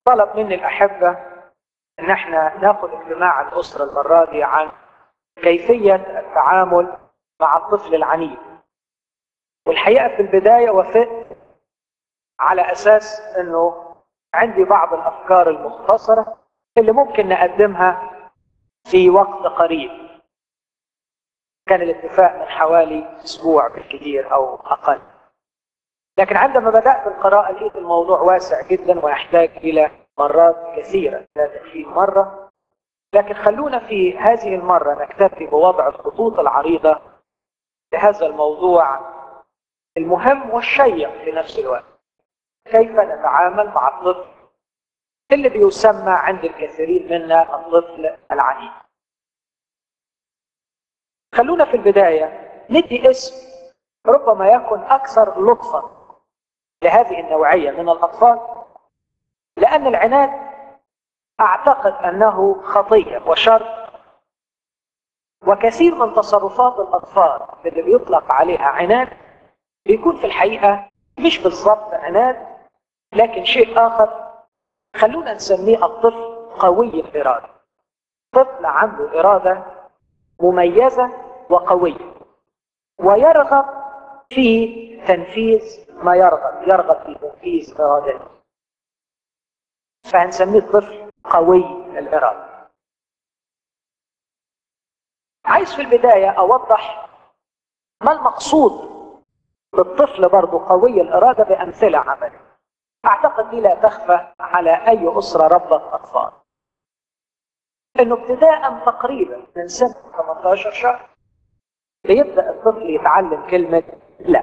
طلب مني الأحبة إن احنا ناخد اجتماع الأسرة المرة دي عن كيفية التعامل مع الطفل العنيد والحقيقة في البداية وافقت على أساس إنه عندي بعض الأفكار المختصرة اللي ممكن نقدمها في وقت قريب كان الاتفاق من حوالي أسبوع بالكثير أو أقل لكن عندما بدأت القراءة لقيت الموضوع واسع جدا ويحتاج إلى مرات كثيرة لا تكفي مرة لكن خلونا في هذه المرة نكتفي بوضع الخطوط العريضة لهذا الموضوع المهم والشيق في نفس الوقت كيف نتعامل مع الطفل اللي بيسمى عند الكثيرين منا الطفل العنيد خلونا في البداية ندي اسم ربما يكون أكثر لطفا لهذه النوعية من الأطفال لأن العناد أعتقد أنه خطية وشر وكثير من تصرفات الأطفال اللي بيطلق عليها عناد بيكون في الحقيقة مش بالضبط عناد لكن شيء آخر خلونا نسميه الطفل قوي الإرادة طفل عنده إرادة مميزة وقوية ويرغب في تنفيذ ما يرغب يرغب في تنفيذ إرادته فهنسميه الطفل قوي الإرادة عايز في البداية أوضح ما المقصود بالطفل برضه قوي الإرادة بأمثلة عملية أعتقد دي لا تخفى على أي أسرة ربت أطفال إنه ابتداء تقريبا من سن 18 شهر بيبدأ الطفل يتعلم كلمة لا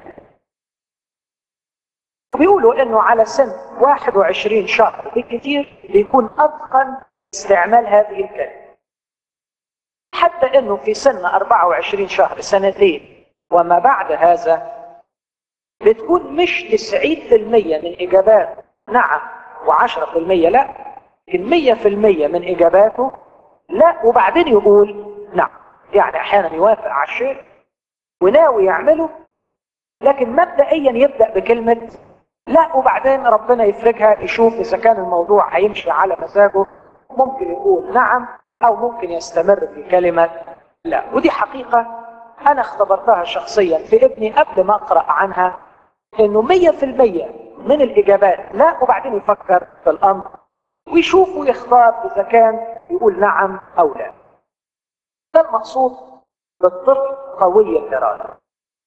بيقولوا إنه على سن 21 شهر بالكثير بيكون أتقن استعمال هذه الكلمة حتى إنه في سن 24 شهر سنتين وما بعد هذا بتكون مش 90% من إجابات نعم و10% لا لكن 100% من إجاباته لا وبعدين يقول نعم يعني أحيانا يوافق على الشيء وناوي يعمله لكن مبدئيا يبدأ بكلمة لا وبعدين ربنا يفرجها يشوف إذا كان الموضوع هيمشي على مزاجه ممكن يقول نعم أو ممكن يستمر في كلمة لا ودي حقيقة أنا اختبرتها شخصيا في ابني قبل ما أقرأ عنها إنه مية في المية من الإجابات لا وبعدين يفكر في الأمر ويشوف ويختار إذا كان يقول نعم أو لا ده المقصود بالطفل قوي الإرادة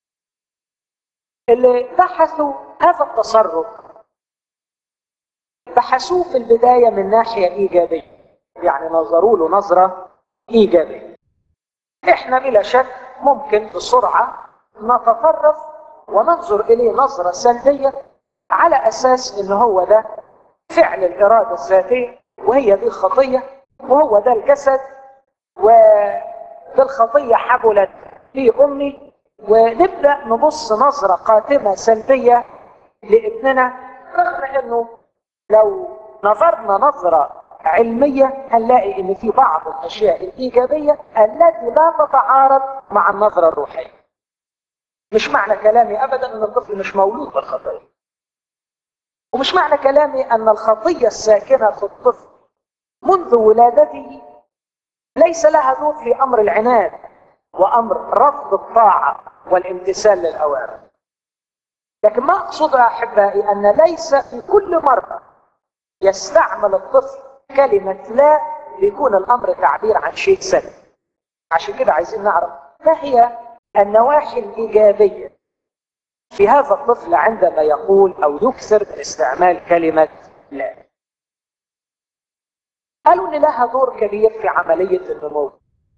اللي بحثوا هذا التصرف بحثوه في البداية من ناحية إيجابية يعني نظروا له نظرة إيجابية إحنا بلا شك ممكن بسرعة نتطرف وننظر إليه نظرة سلبية على أساس إن هو ده فعل الإرادة الذاتية وهي دي الخطية وهو ده الجسد وبالخطية حبلت في أمي ونبدأ نبص نظرة قاتمة سلبية لابننا رغم إنه لو نظرنا نظرة علمية هنلاقي إن في بعض الأشياء الإيجابية التي لا تتعارض مع النظرة الروحية مش معنى كلامي ابدا ان الطفل مش مولود بالخطيه ومش معنى كلامي ان الخطيه الساكنه في الطفل منذ ولادته ليس لها دور في امر العناد وامر رفض الطاعه والامتثال للاوامر لكن ما اقصد يا احبائي ان ليس في كل مره يستعمل الطفل كلمه لا ليكون الامر تعبير عن شيء سلبي عشان كده عايزين نعرف ما هي النواحي الإيجابية في هذا الطفل عندما يقول أو يكثر من استعمال كلمة لا قالوا إن لها دور كبير في عملية النمو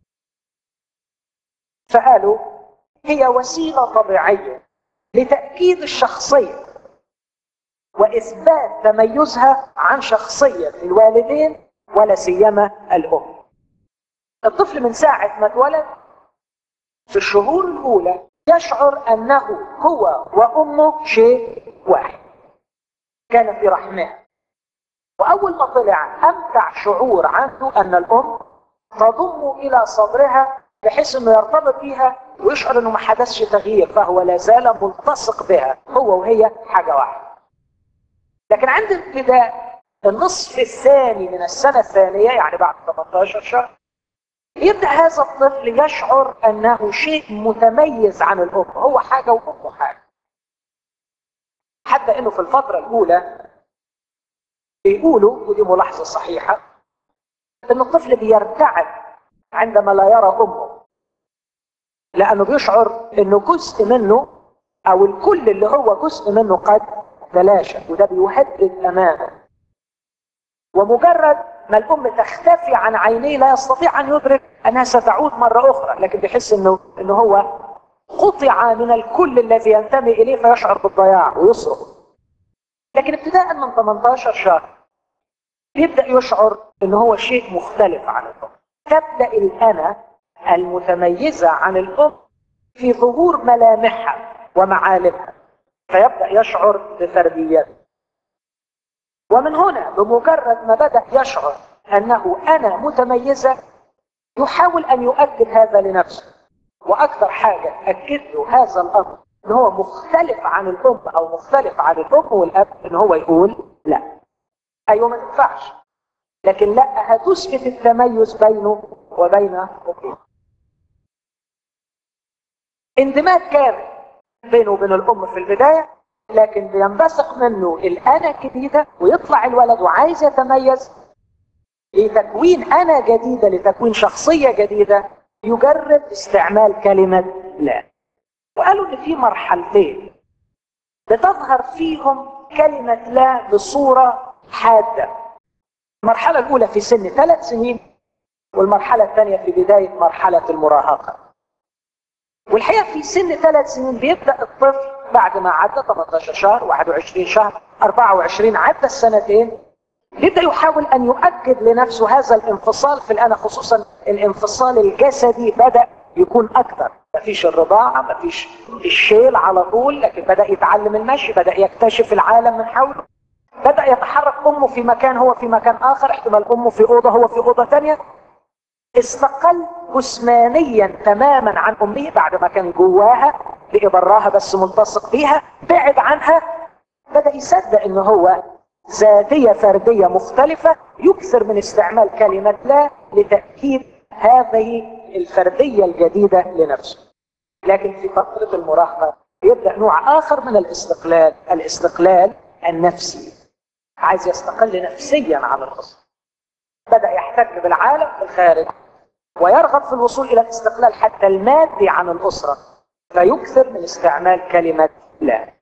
فقالوا هي وسيلة طبيعية لتأكيد الشخصية وإثبات تميزها عن شخصية الوالدين ولا سيما الأم الطفل من ساعة ما اتولد في الشهور الأولى يشعر أنه هو وأمه شيء واحد كان في رحمها وأول ما طلع أمتع شعور عنده أن الأم تضم إلى صدرها بحيث أنه يرتبط بها ويشعر أنه ما حدثش تغيير فهو لا زال ملتصق بها هو وهي حاجة واحدة لكن عند ابتداء النصف الثاني من السنة الثانية يعني بعد 18 شهر يبدأ هذا الطفل يشعر أنه شيء متميز عن الأم هو حاجة وأمه حاجة حتى أنه في الفترة الأولى بيقولوا ودي ملاحظة صحيحة أن الطفل بيرتعد عندما لا يرى أمه لأنه بيشعر أنه جزء منه أو الكل اللي هو جزء منه قد تلاشى وده بيهدد أمامه ومجرد ما الأم تختفي عن عينيه لا يستطيع أن يدرك أنها ستعود مرة أخرى لكن بيحس أنه, إنه هو قطع من الكل الذي ينتمي إليه فيشعر بالضياع ويصرخ لكن ابتداء من 18 شهر يبدأ يشعر أنه هو شيء مختلف عن الأم تبدأ الأنا المتميزة عن الأم في ظهور ملامحها ومعالمها فيبدأ يشعر بفرديته ومن هنا بمجرد ما بدأ يشعر أنه أنا متميزة يحاول أن يؤكد هذا لنفسه وأكثر حاجة أكد له هذا الأمر أن هو مختلف عن الأم أو مختلف عن الأم والأب أن هو يقول لا أيوة ما تنفعش لكن لا هتثبت التميز بينه وبين أمه اندماج كامل بينه وبين الأم في البداية لكن بينبثق منه الأنا الجديدة ويطلع الولد وعايز يتميز لتكوين أنا جديدة لتكوين شخصية جديدة يجرب استعمال كلمة لا وقالوا إن في مرحلتين بتظهر فيهم كلمة لا بصورة حادة المرحلة الأولى في سن ثلاث سنين والمرحلة الثانية في بداية مرحلة المراهقة والحقيقة في سن ثلاث سنين بيبدأ الطفل بعد ما عدى 18 شهر 21 شهر 24 عدى السنتين يبدأ يحاول أن يؤكد لنفسه هذا الانفصال في الأنا خصوصا الانفصال الجسدي بدأ يكون أكثر مفيش الرضاعة مفيش الشيل على طول لكن بدأ يتعلم المشي بدأ يكتشف العالم من حوله بدأ يتحرك أمه في مكان هو في مكان آخر احتمال أمه في أوضة هو في أوضة ثانية استقل جسمانيا تماما عن أمه بعد ما كان جواها بقي براها بس ملتصق بيها بعد عنها بدأ يصدق ان هو ذاتية فردية مختلفة يكثر من استعمال كلمة لا لتأكيد هذه الفردية الجديدة لنفسه لكن في فترة المراهقة يبدأ نوع آخر من الاستقلال الاستقلال النفسي عايز يستقل نفسيا عن الأسرة بدأ يحتك بالعالم في الخارج ويرغب في الوصول إلى الاستقلال حتى المادي عن الأسرة فيكثر من استعمال كلمة لا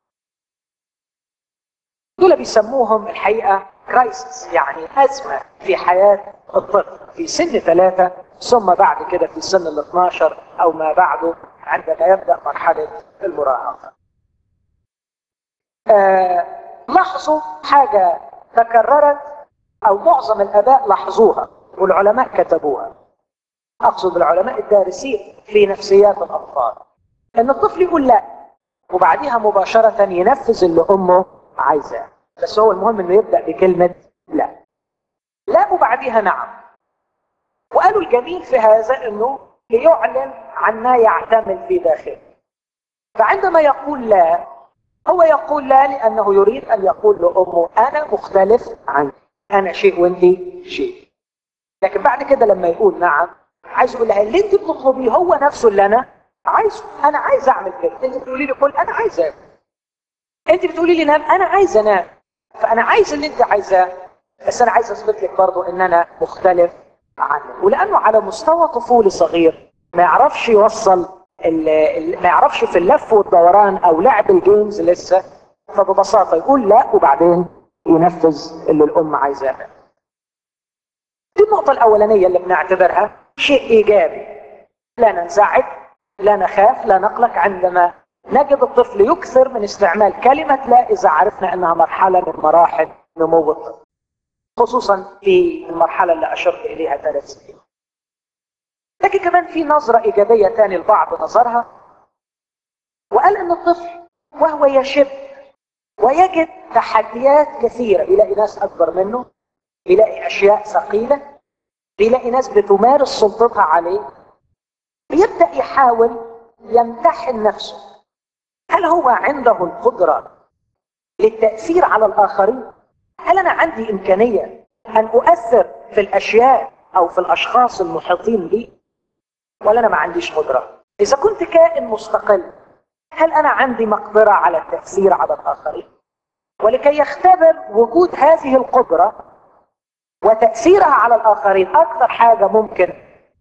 دول بيسموهم الحقيقة كرايسس يعني أزمة في حياة الطفل في سن ثلاثة ثم بعد كده في سن ال 12 أو ما بعده عندما يبدأ مرحلة المراهقة. آه لاحظوا حاجة تكررت أو معظم الآباء لاحظوها والعلماء كتبوها. أقصد العلماء الدارسين في نفسيات الأطفال. ان الطفل يقول لا وبعديها مباشرة ينفذ اللي امه عايزاه بس هو المهم انه يبدأ بكلمة لا لا وبعديها نعم وقالوا الجميل في هذا انه ليعلن عن ما يعتمد في داخله فعندما يقول لا هو يقول لا لانه يريد ان يقول لامه انا مختلف عنك انا شيء وانت شيء لكن بعد كده لما يقول نعم عايز يقول لها اللي انت بتطلبيه هو نفسه اللي انا عايز انا عايز اعمل كده انت بتقولي لي قول انا عايز اكل انت بتقولي لي نام انا عايز انام فانا عايز اللي انت عايزاه بس انا عايز اثبت لك برضو ان انا مختلف عنك ولانه على مستوى طفولي صغير ما يعرفش يوصل ال ال ما يعرفش في اللف والدوران او لعب الجيمز لسه فببساطه يقول لا وبعدين ينفذ اللي الام عايزاه دي النقطه الاولانيه اللي بنعتبرها شيء ايجابي لا ننزعج لا نخاف لا نقلق عندما نجد الطفل يكثر من استعمال كلمة لا إذا عرفنا أنها مرحلة من مراحل نمو الطفل خصوصا في المرحلة اللي أشرت إليها ثلاث سنين لكن كمان في نظرة إيجابية تاني البعض نظرها وقال أن الطفل وهو يشب ويجد تحديات كثيرة بيلاقي ناس أكبر منه بيلاقي أشياء ثقيلة بيلاقي ناس بتمارس سلطتها عليه بيبدأ يحاول يمتحن نفسه هل هو عنده القدرة للتأثير على الآخرين؟ هل انا عندي امكانيه ان اؤثر في الاشياء او في الاشخاص المحيطين بي ولا انا ما عنديش قدره اذا كنت كائن مستقل هل انا عندي مقدره على التاثير على الاخرين ولكي يختبر وجود هذه القدره وتاثيرها على الاخرين اكثر حاجه ممكن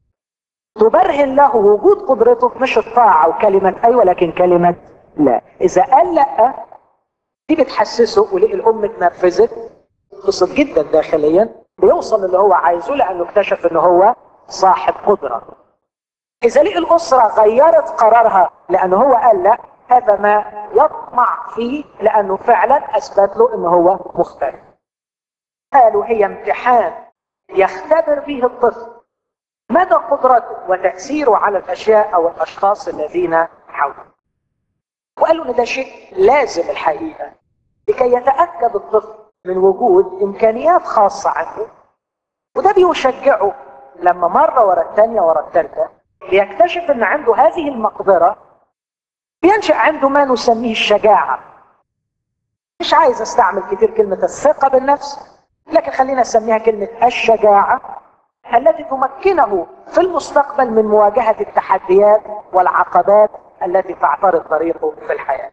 تبرهن له وجود قدرته مش الطاعه وكلمه اي ولكن كلمه لا اذا قال لا دي بتحسسه ولقي الام اتنرفزت انبسط جدا داخليا بيوصل اللي هو عايزه لانه اكتشف ان هو صاحب قدره اذا لقي الاسره غيرت قرارها لانه هو قال لا هذا ما يطمع فيه لانه فعلا اثبت له ان هو مختلف قالوا هي امتحان يختبر به الطفل مدى قدرته وتاثيره على الاشياء او الاشخاص الذين حوله وقالوا ان ده شيء لازم الحقيقه لكي يتاكد الطفل من وجود امكانيات خاصه عنده وده بيشجعه لما مره ورا الثانيه ورا الثالثه بيكتشف ان عنده هذه المقدره بينشا عنده ما نسميه الشجاعه مش عايز استعمل كتير كلمه الثقه بالنفس لكن خلينا نسميها كلمه الشجاعه التي تمكنه في المستقبل من مواجهه التحديات والعقبات التي تعترض طريقه في الحياه.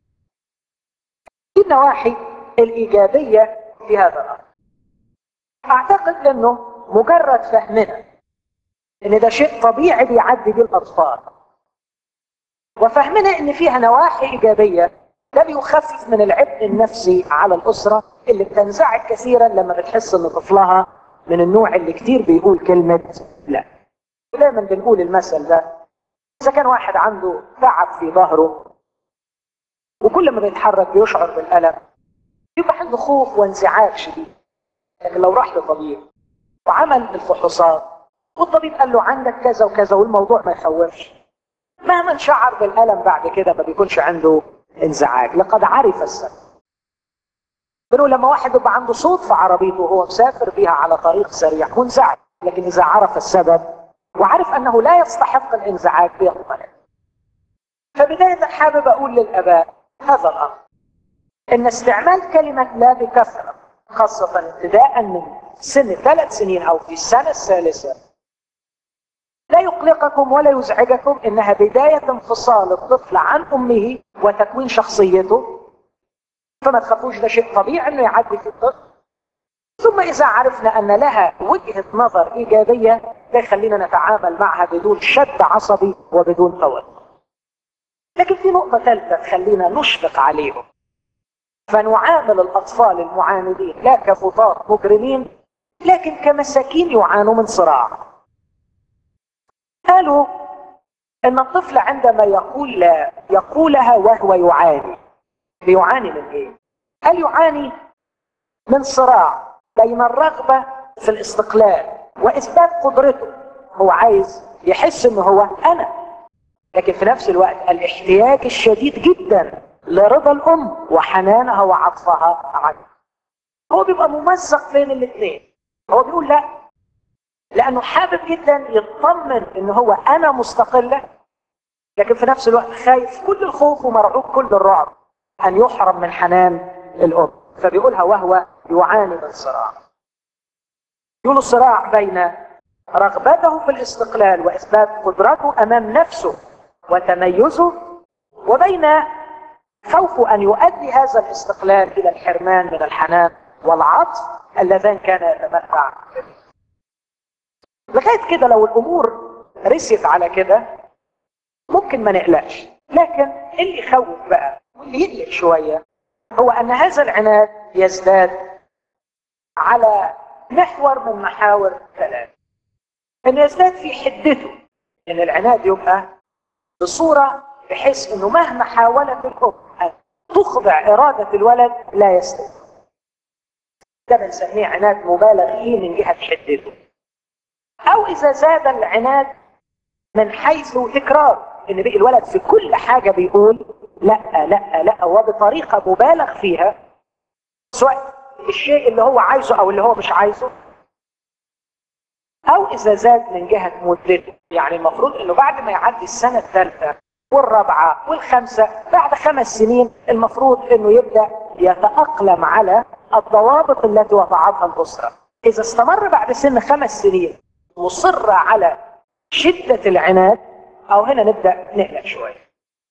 في النواحي الايجابيه في هذا الامر. اعتقد انه مجرد فهمنا ان ده شيء طبيعي بيعدي بيه الاطفال وفهمنا ان فيها نواحي ايجابيه ده بيخفف من العبء النفسي على الاسره اللي بتنزعج كثيرا لما بتحس ان طفلها من النوع اللي كتير بيقول كلمه لا. دايما بنقول المثل ده اذا كان واحد عنده تعب في ظهره وكل ما بيتحرك بيشعر بالالم يبقى عنده خوف وانزعاج شديد لكن لو راح لطبيب وعمل الفحوصات والطبيب قال له عندك كذا وكذا والموضوع ما يخوفش مهما شعر بالالم بعد كده ما بيكونش عنده انزعاج لقد عرف السبب بنقول لما واحد يبقى عنده صوت في عربيته وهو مسافر بيها على طريق سريع منزعج لكن اذا عرف السبب وعرف انه لا يستحق الانزعاج بيقبل فبدايه حابب اقول للاباء هذا الامر ان استعمال كلمه لا بكثره خاصه ابتداء من سن ثلاث سنين او في السنه الثالثه لا يقلقكم ولا يزعجكم انها بدايه انفصال الطفل عن امه وتكوين شخصيته فما تخافوش ده شيء طبيعي انه يعدي في الطفل ثم اذا عرفنا ان لها وجهه نظر ايجابيه ده يخلينا نتعامل معها بدون شد عصبي وبدون توتر لكن في نقطه ثالثه تخلينا نشفق عليهم فنعامل الاطفال المعاندين لا كفطار مجرمين لكن كمساكين يعانوا من صراع قالوا ان الطفل عندما يقول لا يقولها وهو يعاني بيعاني من ايه قال يعاني من صراع بين الرغبه في الاستقلال واثبات قدرته هو عايز يحس ان هو انا لكن في نفس الوقت الاحتياج الشديد جدا لرضا الام وحنانها وعطفها عنه هو بيبقى ممزق بين الاثنين هو بيقول لا لانه حابب جدا يطمن ان هو انا مستقله لكن في نفس الوقت خايف كل الخوف ومرعوب كل الرعب ان يحرم من حنان الام فبيقولها وهو يعاني من صراع يقول الصراع بين رغبته في الاستقلال واثبات قدرته امام نفسه وتميزه وبين خوفه ان يؤدي هذا الاستقلال الى الحرمان من الحنان والعطف اللذان كان يتمتع لغايه كده لو الامور رست على كده ممكن ما نقلقش لكن اللي يخوف بقى واللي يقلق شويه هو ان هذا العناد يزداد على محور من محاور ثلاث ان يزداد في حدته ان العناد يبقى بصوره بحيث انه مهما حاولت الام ان تخضع اراده الولد لا يستطيع ده بنسميه عناد مبالغ فيه من جهه حدته او اذا زاد العناد من حيث تكرار ان بقي الولد في كل حاجه بيقول لا لا لا وبطريقه مبالغ فيها سواء الشيء اللي هو عايزه او اللي هو مش عايزه او اذا زاد من جهه مدته يعني المفروض انه بعد ما يعدي السنه الثالثه والرابعه والخامسه بعد خمس سنين المفروض انه يبدا يتاقلم على الضوابط التي وضعتها الاسره اذا استمر بعد سن خمس سنين مصر على شده العناد او هنا نبدا نقلق شويه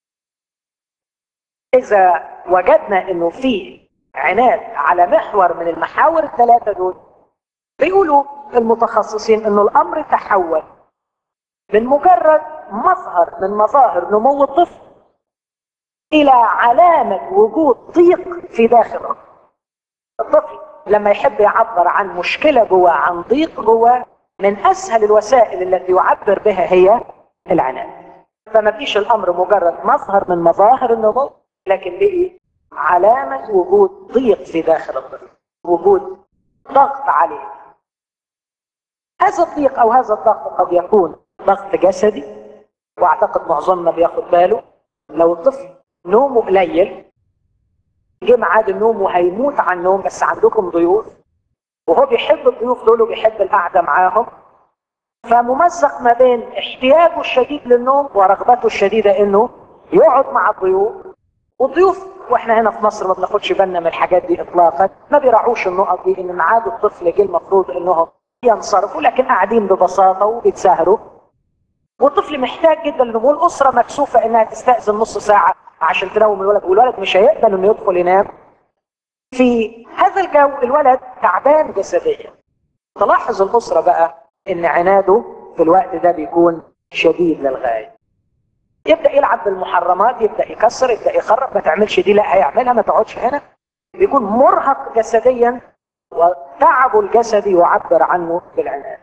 اذا وجدنا انه في عناد على محور من المحاور الثلاثه دول بيقولوا المتخصصين انه الامر تحول من مجرد مظهر من مظاهر نمو الطفل الى علامه وجود ضيق في داخله الطفل لما يحب يعبر عن مشكله جواه عن ضيق جواه من اسهل الوسائل التي يعبر بها هي العناد فما فيش الامر مجرد مظهر من مظاهر النمو لكن بقي علامه وجود ضيق في داخل الطفل وجود ضغط عليه هذا الضيق او هذا الضغط قد يكون ضغط جسدي واعتقد معظمنا بياخد باله لو الطفل نومه قليل جه ميعاد النوم وهيموت عن النوم بس عندكم ضيوف وهو بيحب الضيوف دول وبيحب القعده معاهم فممزق ما بين احتياجه الشديد للنوم ورغبته الشديده انه يقعد مع الضيوف والضيوف واحنا هنا في مصر ما بناخدش بالنا من الحاجات دي اطلاقا ما بيراعوش النقط دي ان ميعاد الطفل جه المفروض انهم ينصرفوا لكن قاعدين ببساطه وبيتساهروا والطفل محتاج جدا لنمو الاسره مكسوفه انها تستاذن نص ساعه عشان تنوم الولد والولد مش هيقبل انه يدخل ينام في هذا الجو الولد تعبان جسديا تلاحظ الاسره بقى ان عناده في الوقت ده بيكون شديد للغايه يبدا يلعب بالمحرمات يبدا يكسر يبدا يخرب ما تعملش دي لا هيعملها ما تقعدش هنا بيكون مرهق جسديا وتعبه الجسدي يعبر عنه بالعناد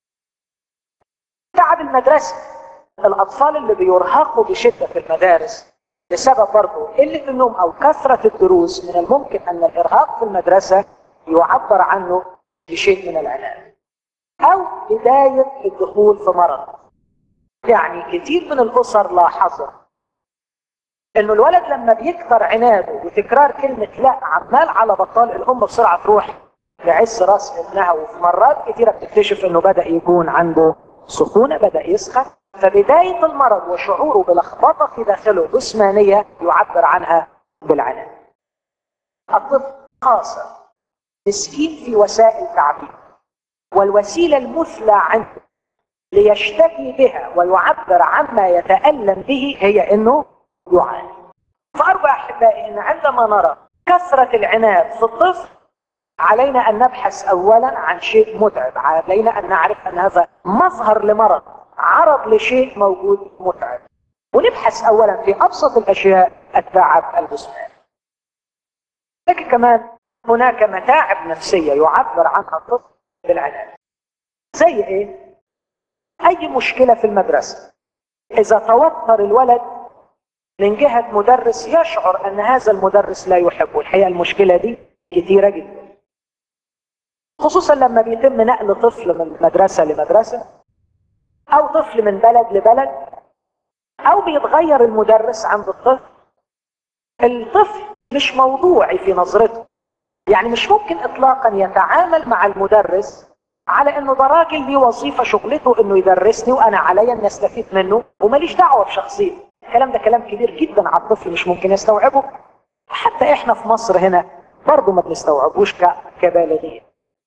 تعب المدرسه الاطفال اللي بيرهقوا بشده في المدارس بسبب برضه قله النوم او كثره الدروس من الممكن ان الارهاق في المدرسه يعبر عنه بشيء من العناد او بدايه الدخول في مرض يعني كتير من الاسر لاحظوا انه الولد لما بيكثر عناده وتكرار كلمه لا عمال على بطال الام بسرعه تروح لعز راس ابنها وفي مرات كتيره بتكتشف انه بدا يكون عنده سخونه بدا يسخن فبدايه المرض وشعوره بلخبطه في داخله جسمانيه يعبر عنها بالعناد. الطفل قاصر مسكين في وسائل تعبير والوسيله المثلى عنده ليشتكي بها ويعبر عما يتالم به هي انه يعاني. فارجو احبائي ان عندما نرى كثره العناد في الطفل علينا ان نبحث اولا عن شيء متعب، علينا ان نعرف ان هذا مظهر لمرض، عرض لشيء موجود متعب. ونبحث اولا في ابسط الاشياء التعب الجسماني. لكن كمان هناك متاعب نفسيه يعبر عنها الطفل بالعناد. زي ايه؟ اي مشكله في المدرسه. اذا توتر الولد من جهه مدرس يشعر ان هذا المدرس لا يحبه، الحقيقه المشكله دي كثيره جدا. خصوصا لما بيتم نقل طفل من مدرسه لمدرسه او طفل من بلد لبلد او بيتغير المدرس عند الطفل الطفل مش موضوعي في نظرته يعني مش ممكن اطلاقا يتعامل مع المدرس على انه ده راجل ليه وظيفه شغلته انه يدرسني وانا عليا ان استفيد منه وماليش دعوه بشخصيته الكلام ده كلام كبير جدا على الطفل مش ممكن يستوعبه حتى احنا في مصر هنا برضه ما بنستوعبوش كبالغين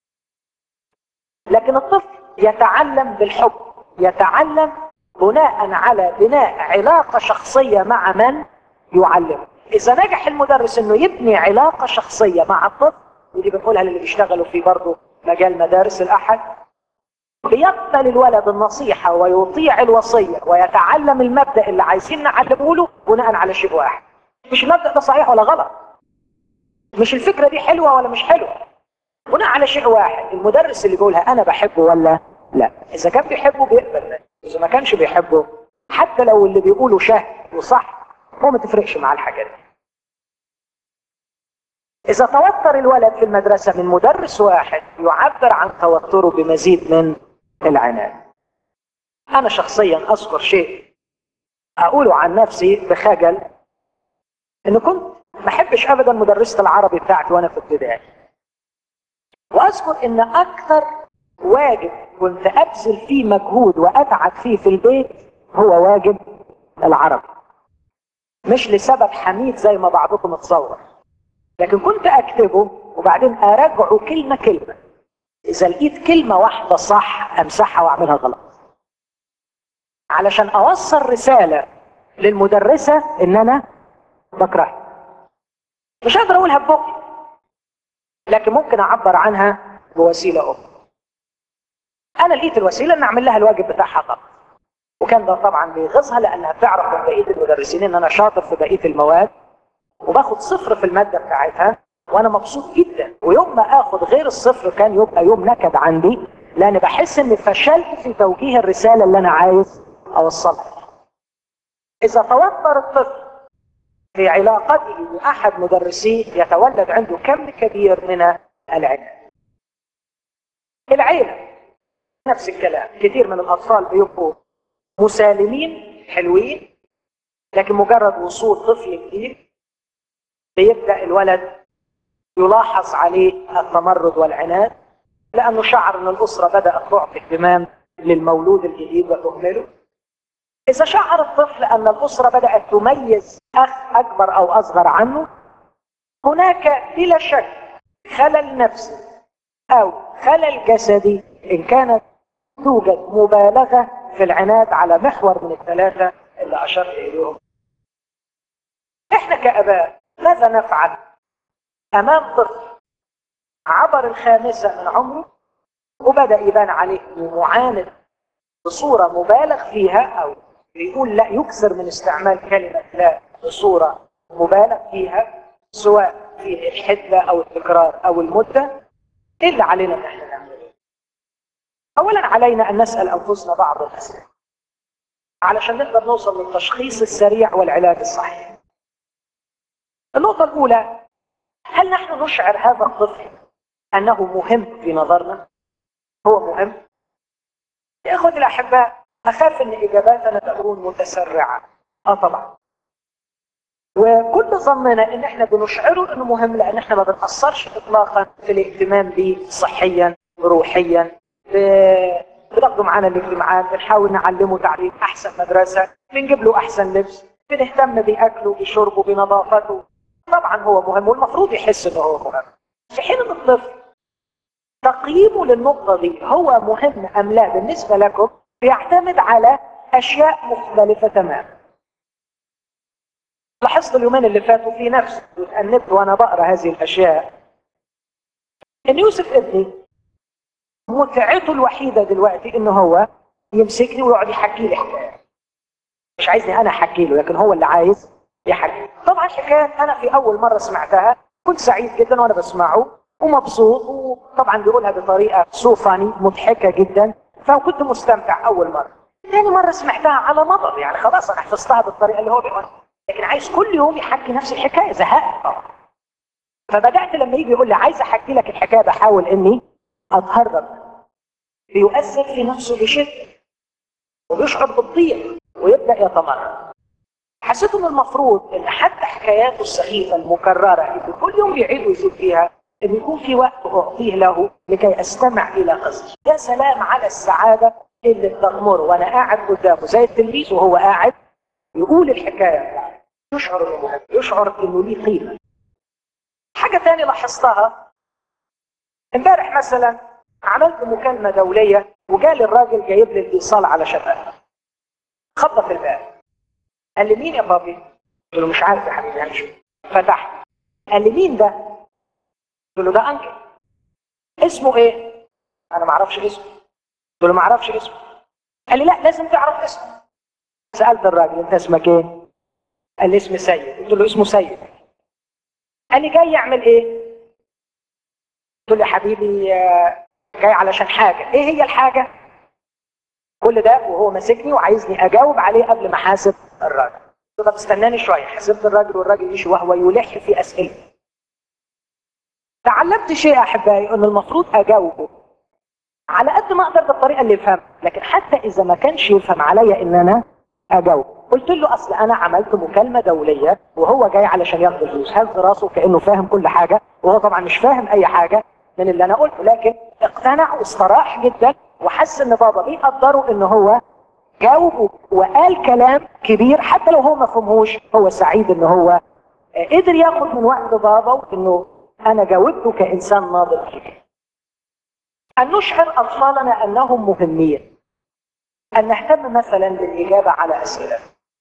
لكن الطفل يتعلم بالحب يتعلم بناء على بناء علاقة شخصية مع من يعلمه إذا نجح المدرس إنه يبني علاقة شخصية مع الطفل ودي بنقولها للي بيشتغلوا في برضه مجال مدارس الأحد بيقبل الولد النصيحة ويطيع الوصية ويتعلم المبدأ اللي عايزين نعلمه له بناء على شيء واحد مش المبدأ ده صحيح ولا غلط مش الفكرة دي حلوة ولا مش حلوة بناء على شيء واحد المدرس اللي بيقولها انا بحبه ولا لا اذا كان بيحبه بيقبل اذا ما كانش بيحبه حتى لو اللي بيقوله شهد وصح هو ما تفرقش مع الحاجه دي اذا توتر الولد في المدرسه من مدرس واحد يعبر عن توتره بمزيد من العناد انا شخصيا اذكر شيء اقوله عن نفسي بخجل ان كنت ما احبش ابدا مدرسه العربي بتاعتي وانا في ابتدائي واذكر ان اكثر واجب كنت ابذل فيه مجهود واتعب فيه في البيت هو واجب العربي مش لسبب حميد زي ما بعضكم اتصور لكن كنت اكتبه وبعدين اراجعه كلمه كلمه اذا لقيت كلمه واحده صح امسحها واعملها غلط علشان اوصل رساله للمدرسه ان انا بكرهها مش هقدر اقولها ببقي لكن ممكن اعبر عنها بوسيله اخرى انا لقيت الوسيله ان اعمل لها الواجب بتاعها غلط وكان ده طبعا بيغيظها لانها تعرف من بقيه المدرسين ان انا شاطر في بقيه المواد وباخد صفر في الماده بتاعتها وانا مبسوط جدا ويوم ما اخد غير الصفر كان يبقى يوم نكد عندي لان بحس اني فشلت في توجيه الرساله اللي انا عايز اوصلها اذا توتر الطفل في علاقته باحد مدرسيه يتولد عنده كم كبير من العناد العيله نفس الكلام كثير من الاطفال بيبقوا مسالمين حلوين لكن مجرد وصول طفل جديد بيبدا الولد يلاحظ عليه التمرد والعناد لانه شعر ان الاسره بدات تعطي اهتمام للمولود الجديد وتهمله اذا شعر الطفل ان الاسره بدات تميز اخ اكبر او اصغر عنه هناك بلا شك خلل نفسي او خلل جسدي ان كانت توجد مبالغه في العناد على محور من الثلاثه اللي اشرت اليهم احنا كاباء ماذا نفعل امام طفل عبر الخامسه من عمره وبدا يبان عليه معاند بصوره مبالغ فيها او بيقول لا يكثر من استعمال كلمه لا بصوره مبالغ فيها سواء في الحده او التكرار او المده ايه اللي علينا ان احنا نعمله؟ اولا علينا ان نسال انفسنا بعض الاسئله علشان نقدر نوصل للتشخيص السريع والعلاج الصحيح. النقطه الاولى هل نحن نشعر هذا الطفل انه مهم في نظرنا؟ هو مهم؟ يا اخوتي الاحباء اخاف ان اجاباتنا تكون متسرعه. اه طبعا. وكل ظننا ان احنا بنشعره انه مهم لان احنا ما بنأثرش اطلاقا في الاهتمام به صحيا روحيا بناخده معانا الاجتماعات بنحاول نعلمه تعليم احسن مدرسه بنجيب له احسن لبس بنهتم باكله بشربه بنظافته طبعا هو مهم والمفروض يحس انه هو مهم في حين ان الطفل تقييمه للنقطه دي هو مهم ام لا بالنسبه لكم بيعتمد على اشياء مختلفه تماما لاحظت اليومين اللي فاتوا في نفسي وتأنبت وانا بقرا هذه الاشياء ان يوسف ابني متعته الوحيده دلوقتي انه هو يمسكني ويقعد يحكي لي حكايه مش عايزني انا احكي له لكن هو اللي عايز يحكي طبعا حكايه انا في اول مره سمعتها كنت سعيد جدا وانا بسمعه ومبسوط وطبعا بيقولها بطريقه سوفاني مضحكه جدا فكنت مستمتع اول مره ثاني مره سمعتها على مضض يعني خلاص انا حفظتها بالطريقه اللي هو بيقولها لكن عايز كل يوم يحكي نفس الحكايه زهقت طبعا فبدات لما يجي يقول لي عايز احكي لك الحكايه بحاول اني اتهرب بيؤثر في نفسه بشده وبيشعر بالضيق ويبدا يتمرد حسيت ان المفروض ان حتى حكاياته السخيفه المكرره اللي كل يوم بيعيد ويزيد فيها ان يكون في وقت اعطيه له لكي استمع الى قصته يا سلام على السعاده اللي بتغمره وانا قاعد قدامه زي التلميذ وهو قاعد يقول الحكايه بتاعته يشعر انه مهم يشعر انه ليه قيمه حاجه ثانيه لاحظتها امبارح مثلا عملت مكالمه دوليه وجالي الراجل جايب لي الايصال على شباب خبط الباب قال لي مين يا بابي؟ قلت له مش عارف يا حبيبي همشي فتحت قال لي مين ده؟ قلت له ده انكل اسمه ايه؟ انا ما اعرفش اسمه قلت له ما اعرفش اسمه قال لي لا لازم تعرف اسمه سالت الراجل انت اسمك ايه؟ قال لي اسمي سيد قلت له اسمه سيد قال لي جاي يعمل ايه؟ قلت له يا حبيبي جاي علشان حاجه ايه هي الحاجه؟ كل ده وهو ماسكني وعايزني اجاوب عليه قبل ما احاسب الراجل قلت له طب استناني شويه حسبت الراجل والراجل يمشي وهو يلح في اسئلتي تعلمت شيء احبائي ان المفروض اجاوبه على قد ما اقدر بالطريقه اللي يفهمها لكن حتى اذا ما كانش يفهم عليا ان انا اجاوب قلت له اصل انا عملت مكالمه دوليه وهو جاي علشان ياخد الفلوس هز راسه كانه فاهم كل حاجه وهو طبعا مش فاهم اي حاجه من اللي انا قلته لكن اقتنع واستراح جدا وحس ان بابا بيقدره ان هو جاوب وقال كلام كبير حتى لو هو ما فهمهوش هو سعيد ان هو قدر ياخد من وقت بابا انه انا جاوبته كانسان ناضج كبير ان نشعر اطفالنا انهم مهمين ان نهتم مثلا بالاجابه على اسئله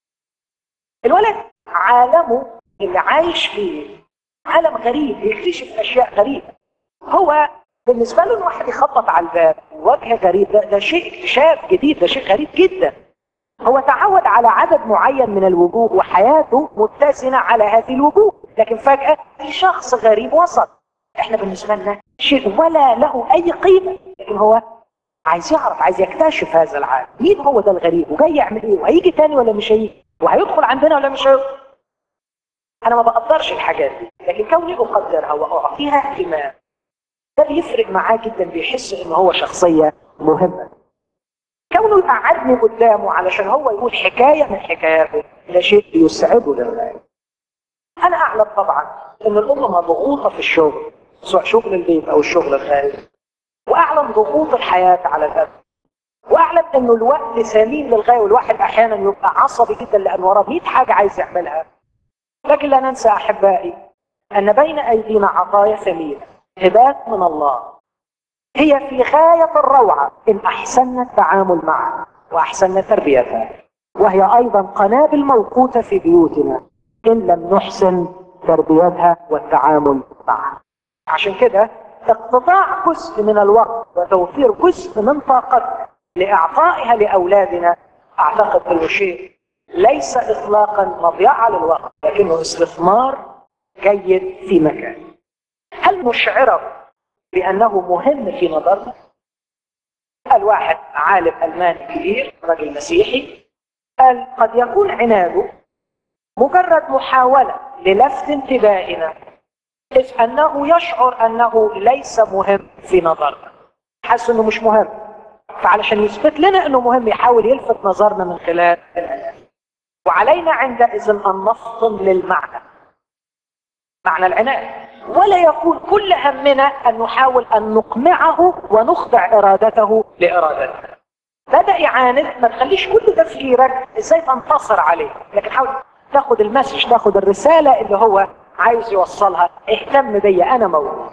الولد عالمه اللي عايش فيه عالم غريب يكتشف اشياء غريبه هو بالنسبه له الواحد يخبط على الباب وجه غريب ده, ده شيء اكتشاف جديد ده شيء غريب جدا هو تعود على عدد معين من الوجوه وحياته متزنه على هذه الوجوه لكن فجاه في شخص غريب وسط احنا بالنسبه لنا شيء ولا له اي قيمه لكن هو عايز يعرف عايز يكتشف هذا العالم مين هو ده الغريب وجاي يعمل ايه وهيجي تاني ولا مش هيجي وهيدخل عندنا ولا مش هيدخل انا ما بقدرش الحاجات دي لكن كوني اقدرها واعطيها اهتمام ده بيفرق معاه جدا بيحس ان هو شخصيه مهمه كونه يقعدني قدامه علشان هو يقول حكايه من حكاياته ده شيء يسعده للغايه انا اعلم طبعا ان الام مضغوطه في الشغل سواء شغل البيت او الشغل الخارجي واعلم ضغوط الحياه على الاب واعلم انه الوقت ثمين للغايه والواحد احيانا يبقى عصبي جدا لان وراه 100 حاجه عايز يعملها لكن لا ننسى احبائي ان بين ايدينا عطايا ثمينه هبات من الله هي في غايه الروعه ان احسننا التعامل معها واحسننا تربيتها وهي ايضا قنابل موقوته في بيوتنا ان لم نحسن تربيتها والتعامل معها عشان كده اقتطاع جزء من الوقت وتوفير جزء من طاقتنا لاعطائها لاولادنا اعتقد انه شيء ليس اطلاقا مضيعه للوقت لكنه استثمار جيد في مكان هل نشعره بانه مهم في نظرنا الواحد عالم الماني كبير رجل مسيحي قال قد يكون عناده مجرد محاوله للفت انتباهنا إذ أنه يشعر أنه ليس مهم في نظرنا حاسس أنه مش مهم فعلشان يثبت لنا أنه مهم يحاول يلفت نظرنا من خلال العناد وعلينا عندئذ أن نفطن للمعنى معنى العناد ولا يكون كل همنا أن نحاول أن نقنعه ونخضع إرادته لإرادتنا بدأ يعاند ما تخليش كل تفكيرك ازاي تنتصر عليه لكن حاول تاخد المسج تاخد الرسالة اللي هو عايز يوصلها اهتم بيا انا موجود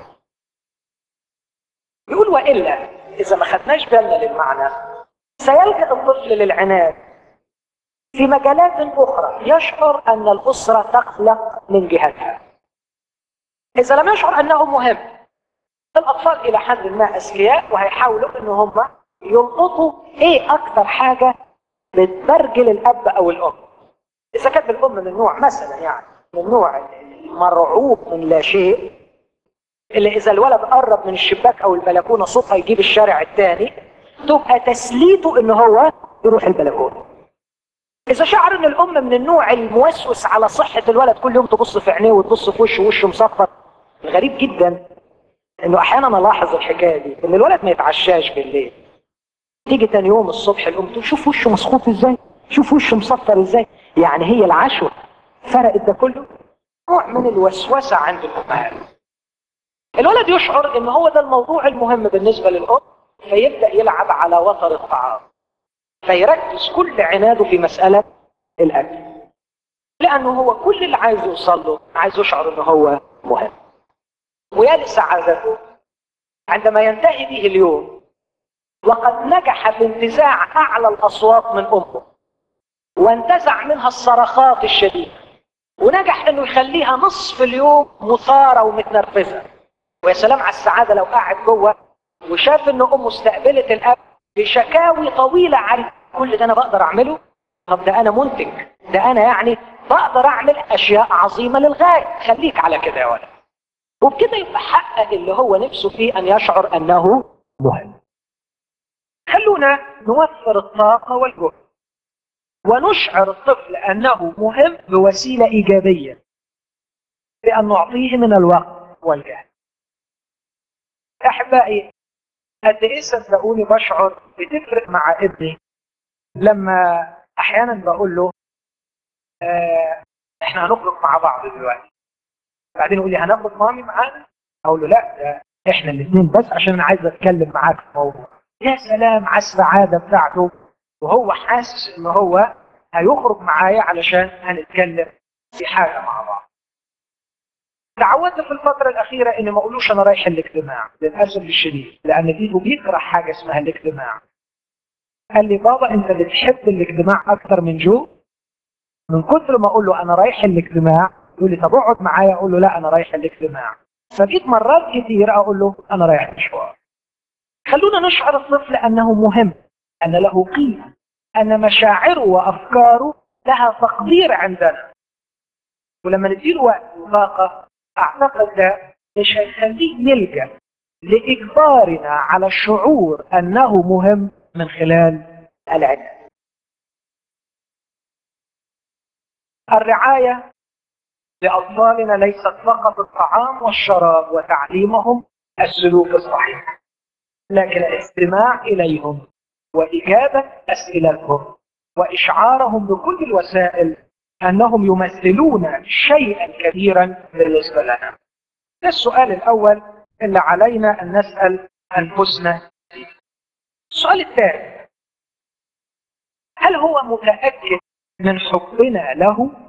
يقول والا اذا ما خدناش بالنا للمعنى سيلجا الطفل للعناد في مجالات اخرى يشعر ان الاسره تقلق من جهتها اذا لم يشعر انه مهم الاطفال الى حد ما اذكياء وهيحاولوا ان هم يلقطوا ايه اكثر حاجه بتبرجل الاب او الام اذا كانت الام من نوع مثلا يعني من نوع مرعوب من لا شيء اللي اذا الولد قرب من الشباك او البلكونه صوتها يجيب الشارع الثاني تبقى تسليته ان هو يروح البلكونه اذا شعر ان الام من النوع الموسوس على صحه الولد كل يوم تبص في عينيه وتبص في وشه وشه مصفر غريب جدا انه احيانا الاحظ الحكايه دي ان الولد ما يتعشاش بالليل تيجي تاني يوم الصبح الام تقول شوف وشه مسخوط ازاي شوف وشه مصفر ازاي يعني هي العشوه فرقت ده كله نوع من الوسوسه عند الامهات الولد يشعر ان هو ده الموضوع المهم بالنسبه للام فيبدا يلعب على وتر الطعام فيركز كل عناده في مساله الاكل لانه هو كل اللي عايز يوصل له عايز يشعر ان هو مهم ويا لسعادته عندما ينتهي به اليوم وقد نجح في انتزاع اعلى الاصوات من امه وانتزع منها الصرخات الشديده ونجح انه يخليها نصف اليوم مثاره ومتنرفزه ويا سلام على السعاده لو قاعد جوه وشاف ان امه استقبلت الاب بشكاوي طويله عن كل ده انا بقدر اعمله طب ده انا منتج ده انا يعني بقدر اعمل اشياء عظيمه للغايه خليك على كده يا ولد وبكده يبقى حقق اللي هو نفسه فيه ان يشعر انه مهم خلونا نوفر الطاقه والجهد ونشعر الطفل انه مهم بوسيله ايجابيه بان نعطيه من الوقت والجهد احبائي قد ايه صدقوني بشعر بتفرق مع ابني لما احيانا بقول له آه احنا هنخرج مع بعض دلوقتي بعدين يقول لي هناخد مامي معانا اقول له لا ده احنا الاثنين بس عشان انا عايز اتكلم معاك في موضوع يا سلام على السعاده بتاعته وهو حاسس ان هو هيخرج معايا علشان هنتكلم في حاجه مع بعض تعودت في الفترة الأخيرة إني ما أقولوش أنا رايح الاجتماع للأسف الشديد لأن فيدو بيكره حاجة اسمها الاجتماع قال لي بابا أنت بتحب الاجتماع أكتر من جو من كثر ما أقول له أنا رايح الاجتماع يقول لي طب اقعد معايا أقول له لا أنا رايح الاجتماع فجيت مرات كتير أقول له أنا رايح مشوار خلونا نشعر الطفل أنه مهم أن له قيمة أن مشاعره وأفكاره لها تقدير عندنا ولما نديله وقت وطاقة أعتقد ده مش هيخليه يلجأ لإجبارنا على الشعور أنه مهم من خلال العناية الرعاية لأطفالنا ليست فقط الطعام والشراب وتعليمهم السلوك الصحيح لكن الاستماع إليهم وإجابة أسئلتهم وإشعارهم بكل الوسائل أنهم يمثلون شيئا كبيرا بالنسبة لنا ده السؤال الأول اللي علينا أن نسأل أنفسنا السؤال الثاني هل هو متأكد من حبنا له؟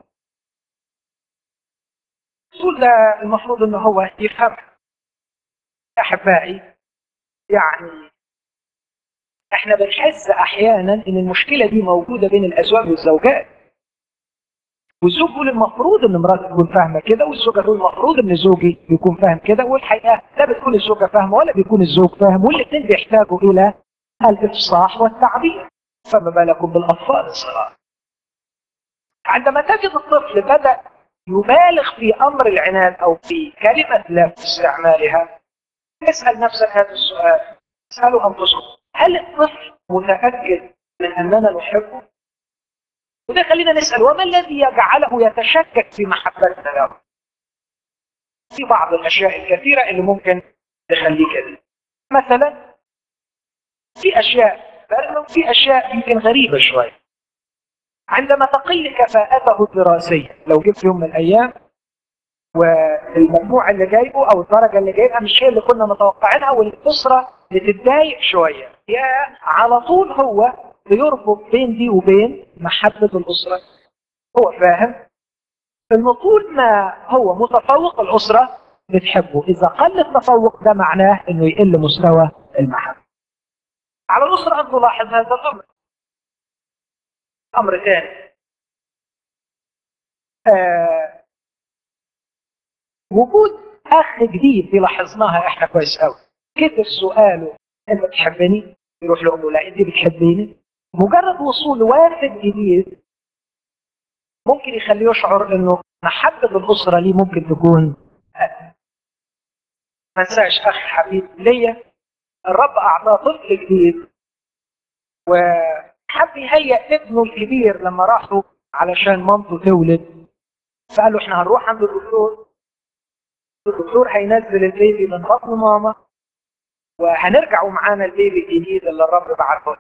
السؤال ده المفروض أنه هو يفهم أحبائي يعني احنا بنحس احيانا ان المشكله دي موجوده بين الازواج والزوجات والزوج يقول المفروض ان مراتي تكون فاهمه كده والزوجه تقول المفروض ان زوجي يكون فاهم كده والحقيقه لا بتكون الزوجه فاهمه ولا بيكون الزوج فاهم والاثنين بيحتاجوا الى الافصاح والتعبير فما بالكم بالاطفال الصغار عندما تجد الطفل بدا يبالغ في امر العناد او في كلمه لا في استعمالها اسال نفسك هذا السؤال اسالوا انفسكم هل الطفل متاكد من اننا نحبه وده خلينا نسأل وما الذي يجعله يتشكك في محبتنا له؟ في بعض الأشياء الكثيرة اللي ممكن تخليه كده. مثلا في أشياء بل في أشياء يمكن غريبة شوية. عندما تقل كفاءته الدراسية لو جبت يوم من الأيام والمجموع اللي جايبه أو الدرجة اللي جايبها مش هي اللي كنا متوقعينها والأسرة بتتضايق شوية. يا على طول هو بيربط بين دي وبين محبة الأسرة هو فاهم إنه طول ما هو متفوق الأسرة بتحبه إذا قل التفوق ده معناه إنه يقل مستوى المحبة على الأسرة أن تلاحظ هذا الأمر أمر ثاني آه وجود أخ جديد دي لاحظناها إحنا كويس قوي كتر سؤاله أنت بتحبني يروح لأمه لا أنت بتحبيني مجرد وصول واحد جديد ممكن يخليه يشعر انه محبة الأسرة ليه ممكن تكون ما انساش أخ حبيب ليا الرب أعطاه طفل جديد وحب يهيئ ابنه الكبير لما راحوا علشان مامته تولد فقال له احنا هنروح عند الدكتور الدكتور هينزل البيبي من بطن ماما وهنرجعوا معانا البيبي الجديد اللي الرب بعته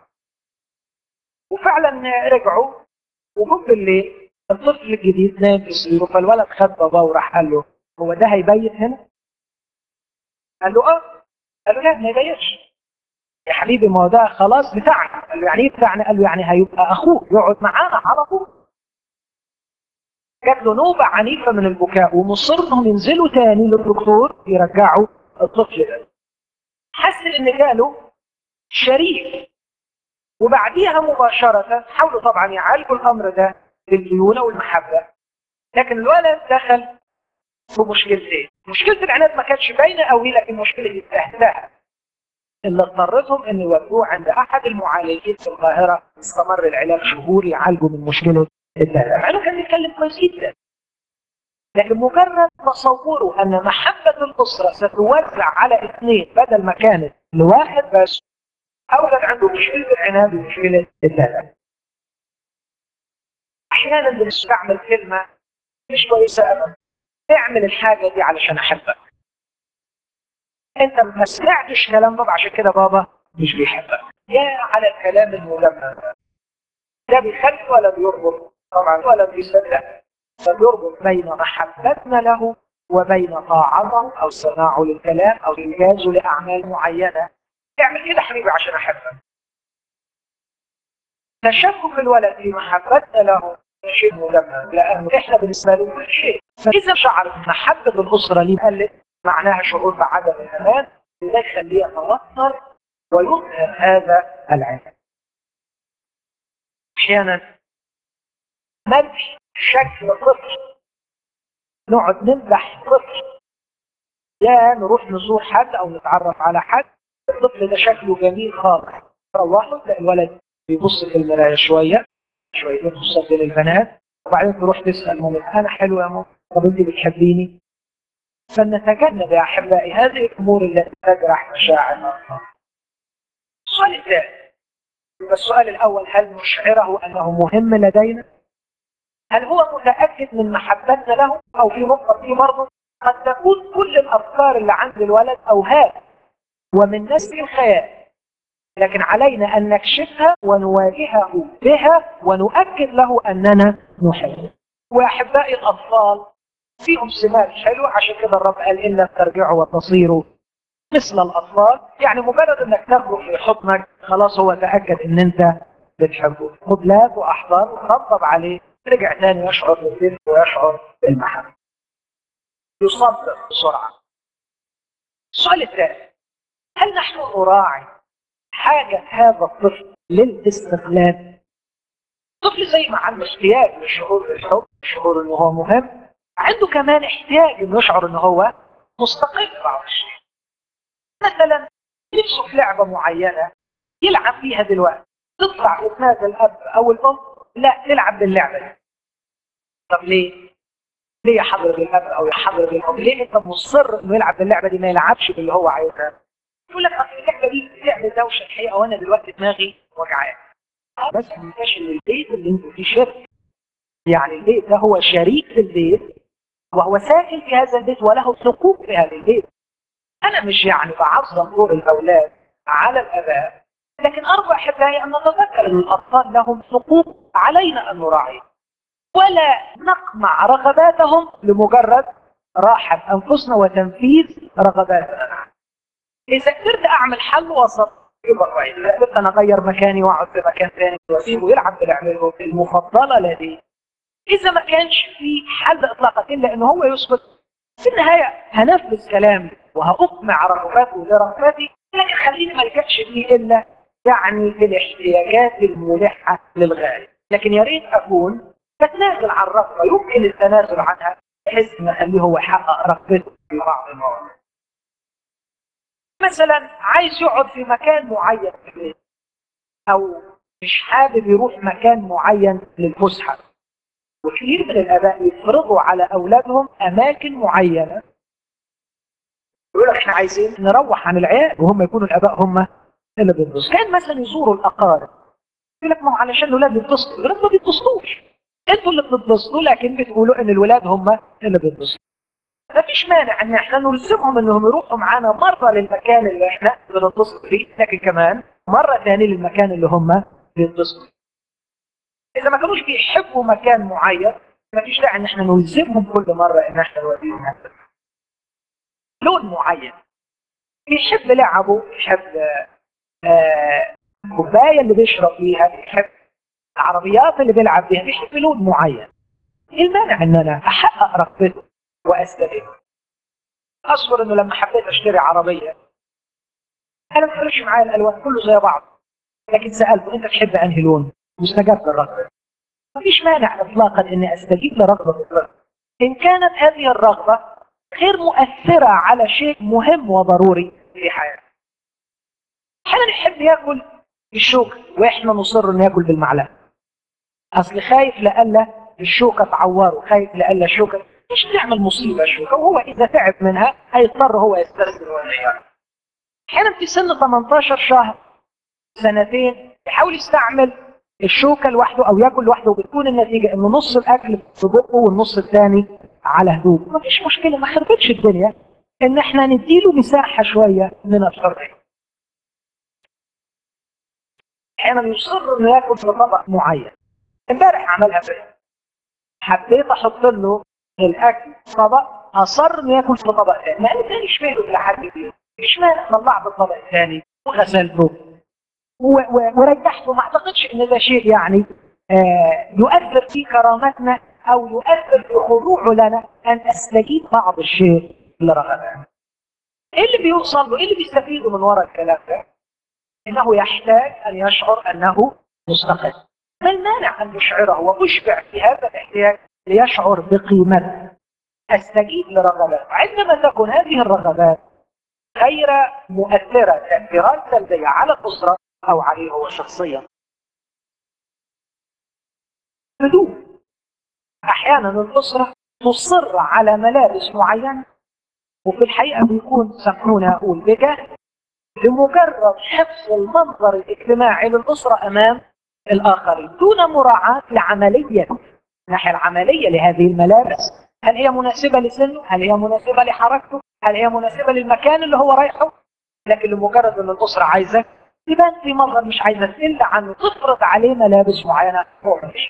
وفعلا رجعوا وجم بالليل الطفل الجديد نام في سريره فالولد خد باباه وراح قال له هو ده هيبيت هنا؟ قال له اه قال له لا ما يبيتش يا حبيبي ما هو ده خلاص بتاعنا قال له يعني ايه بتاعنا؟ قال له يعني هيبقى اخوك يقعد معانا على طول جات له نوبة عنيفة من البكاء ومصر انهم ينزلوا تاني للدكتور يرجعوا الطفل ده حس ان جاله شريك وبعديها مباشرة حاولوا طبعا يعالجوا الأمر ده بالليونة والمحبة لكن الولد دخل في مشكلتين مشكلة العناد ما كانتش باينة قوي لكن مشكلة التهتها اللي اضطرتهم ان يودوه عند احد المعالجين في القاهرة استمر العلاج شهور يعالجوا من مشكلة التهتها مع انه كان بيتكلم كويس جدا لكن مجرد تصوره ان محبة الاسرة ستوزع على اثنين بدل ما كانت لواحد بس أولد عنده مشكلة العناد ومشكلة الندم. أحيانا بنستعمل كلمة مش كويسة أبدا. اعمل الحاجة دي علشان أحبك. أنت ما سمعتش كلام بابا عشان كده بابا مش بيحبك. يا على الكلام المجمد ده بيخلي ولا بيربط طبعا ولا بيصدق فبيربط بين محبتنا له وبين طاعته أو سماعه للكلام أو إنجازه لأعمال معينة اعمل كده حبيبي عشان احبك تشكك الولد في محبتنا له شيء مجمد لانه احنا بالنسبه له شيء فاذا شعر محبه الاسره لي قلت معناها شعور بعدم الامان ده يخليه يتوتر ويظهر هذا العمل احيانا مدح شكل طفل نقعد نمدح طفل يا نروح نزور حد او نتعرف على حد الطفل ده شكله جميل خالص روحوا تلاقي الولد بيبص في المرايه شويه شويتين خصوصا للبنات وبعدين تروح تسال ماما انا حلوه يا ماما طب انت بتحبيني فلنتجنب يا احبائي هذه الامور التي تجرح مشاعر الاطفال السؤال الثاني السؤال الاول هل نشعره انه مهم لدينا؟ هل هو متاكد من محبتنا له او في نقطه فيه برضه قد تكون كل الافكار اللي عند الولد اوهام ومن نسل الخيال لكن علينا ان نكشفها ونواجهه بها ونؤكد له اننا نحبه واحبائي الاطفال فيهم سمات حلوه عشان كده الرب قال ان ترجعوا وتصيروا مثل الاطفال يعني مجرد انك تاخده في حضنك خلاص هو تاكد ان انت بتحبه خد واحضان وتطبطب عليه رجع تاني يشعر بالذل ويشعر بالمحبه يصدق بسرعه السؤال الثاني هل نحن نراعي حاجه هذا الطفل للاستغلال الطفل زي ما عنده احتياج للشعور بالحب شعور انه هو مهم عنده كمان احتياج انه يشعر انه هو مستقل بعض الشيء مثلا نفسه في لعبه معينه يلعب فيها دلوقتي تطلع وتنادى الاب او الام لا تلعب باللعبه دي طب ليه؟ ليه يا حضرة الاب او يا حضرة الام؟ ليه انت مصر انه يلعب باللعبه دي ما يلعبش باللي هو عايزها؟ يقول لك اصل اللعبه دي بتعمل دوشه الحقيقه وانا دلوقتي دماغي وجعان بس ما تنساش ان البيت اللي انتوا فيه شرك يعني البيت ده هو شريك في البيت وهو ساكن في هذا البيت وله حقوق في هذا البيت انا مش يعني بعظم دور الاولاد على الاباء لكن ارجو احبائي ان نتذكر ان الاطفال لهم حقوق علينا ان نراعيها ولا نقمع رغباتهم لمجرد راحة أنفسنا وتنفيذ رغباتنا إذا قدرت أعمل حل وسط يبقى كويس إذا قدرت أنا أغير مكاني وأقعد في مكان ثاني وأسيبه يلعب بلعبته المفضلة لدي إذا ما كانش في حل إطلاقا إلا إنه هو يسكت في النهاية هنفذ كلامي وهأقمع رغباته لرغبتي لكن خليني ما الجاش فيه إلا يعني في الاحتياجات الملحة للغاية لكن يا ريت أكون تتنازل عن رغبة يمكن التنازل عنها بحيث ان اخليه هو يحقق رغبته في بعض المواضيع. مثلا عايز يقعد في مكان معين في البيت او مش حابب يروح مكان معين للفسحه وكثير من الاباء يفرضوا على اولادهم اماكن معينه يقول لك احنا عايزين نروح عن العيال وهم يكونوا الاباء هم اللي بينبسطوا كان مثلا يزوروا الاقارب يقول لك ما هو علشان الاولاد يتبسطوا الولاد ما بيتبسطوش انتوا اللي بتتبسطوا لكن بتقولوا ان الولاد هم اللي بيتبسطوا ما فيش مانع ان احنا نلزمهم انهم يروحوا معانا مره للمكان اللي احنا بنتبسط فيه لكن كمان مره ثانيه للمكان اللي هم بيتبسطوا اذا ما كانوش بيحبوا مكان معين ما فيش داعي ان احنا نلزمهم كل مره ان احنا نوديهم هذا لون معين بيحب لعبه يحب آه كوبايه اللي بيشرب فيها بيحب العربيات اللي بيلعب بيها بيحب لون معين ايه المانع ان انا احقق رغبته واستفيد اذكر انه لما حبيت اشتري عربيه انا ما فرقش معايا الالوان كله زي بعض لكن سالته انت تحب انهي لون؟ واستجاب للرغبه ما فيش مانع اطلاقا اني استجيب لرغبه الطفل ان كانت هذه الرغبه غير مؤثره على شيء مهم وضروري في حياته احيانا يحب ياكل بالشوكه واحنا نصر انه ياكل بالمعلقه اصل خايف لألا الشوكه تعوره خايف لألا الشوكه مش تعمل مصيبه الشوكه وهو اذا تعب منها هيضطر هو يسترسل ويغيرها احيانا في سن 18 شهر سنتين يحاول يستعمل الشوكه لوحده او ياكل لوحده وبتكون النتيجه انه نص الاكل في بقه والنص الثاني على هدوء مفيش مشكله ما خربتش الدنيا ان احنا نديله مساحه شويه من الحريه احيانا يصر انه ياكل في طبق معين امبارح عملها فيه حبيت احط له الاكل في طبق اصر انه ياكل في طبق ثاني ما انا مش فاهم لحد فيه مش مانع طلعت الطبق الثاني وغسلته وريحته ما اعتقدش ان ده شيء يعني آه، يؤثر في كرامتنا او يؤثر في خضوعه لنا ان استجيب بعض الشيء لرغبات ايه اللي بيوصل له ايه اللي بيستفيده من وراء الكلام ده انه يحتاج ان يشعر انه مستقل ما المانع ان يشعره واشبع في هذا الاحتياج ليشعر بقيمته استجيب لرغبات عندما تكون هذه الرغبات غير مؤثره تاثيرات سلبيه على الاسره او عليه هو شخصيا بدون احيانا الاسره تصر على ملابس معينه وفي الحقيقه بيكون سامحوني اقول بجهل لمجرد حفظ المنظر الاجتماعي للاسره امام الاخرين دون مراعاه لعمليه الناحيه العمليه لهذه الملابس هل هي مناسبه لسنه؟ هل هي مناسبه لحركته؟ هل هي مناسبه للمكان اللي هو رايحه؟ لكن لمجرد ان الاسره عايزه تبان في منظر مش عايزه تقل عنه تفرض عليه ملابس معينه هو مش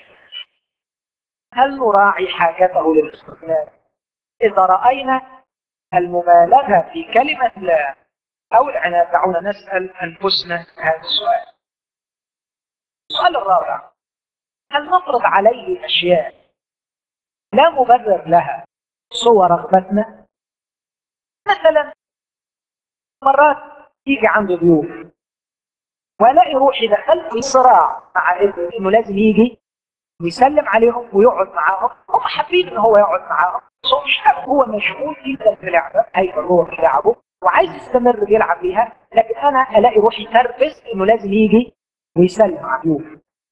هل نراعي حاجته للاستقلال؟ اذا راينا المبالغه في كلمه لا او العناد دعونا نسال انفسنا هذا السؤال. السؤال الرابع هل نفرض عليه اشياء لا مبرر لها صور رغبتنا؟ مثلا مرات يجي عنده ضيوف والاقي روحي دخلت في صراع مع ابنه انه لازم يجي ويسلم عليهم ويقعد معاهم هم حابين ان هو يقعد معاهم بس هو مش حابب هو مشغول جدا في لعبه هيبقى هو في لعبه وعايز يستمر بيلعب بيها لكن انا الاقي روحي ترفس انه لازم يجي ويسلم على ضيوف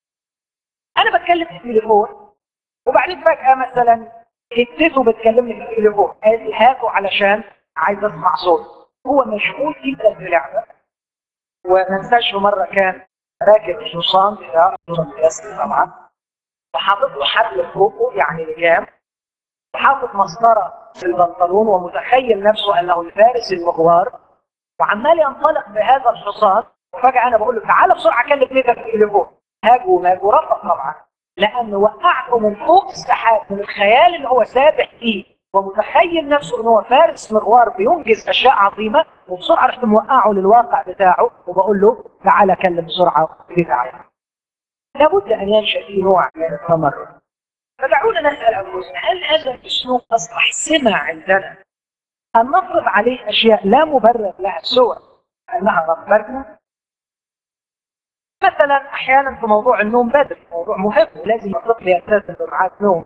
انا بتكلم في التليفون وبعدين فجاه مثلا ابتدوا بتكلمني في التليفون قال لي هاتوا علشان عايز اسمع صوت هو مشغول جدا في لعبه وما انساش مره كان راكب حصان بتاع حصان طبعا وحاطط له حبل في بقه يعني لجام وحاطط مسطره في البنطلون ومتخيل نفسه انه الفارس المغوار وعمال ينطلق بهذا الحصان وفجاه انا بقول له تعالى بسرعه كلم تيتا في التليفون هاج وماج ورفض طبعا لانه وقعته من فوق السحاب من الخيال اللي هو سابح فيه ومتخيل نفسه ان هو فارس مغوار بينجز اشياء عظيمه وبسرعه رحت موقعه للواقع بتاعه وبقول له تعالى كلم بسرعه بتاعي لابد ان ينشا فيه نوع من التمرد فدعونا نسال انفسنا هل هذا الاسلوب اصبح سمه عندنا ان نفرض عليه اشياء لا مبرر لها سوى انها رغبتنا مثلا احيانا في موضوع النوم بدري موضوع مهم ولازم الطفل يلتزم برعايه نوم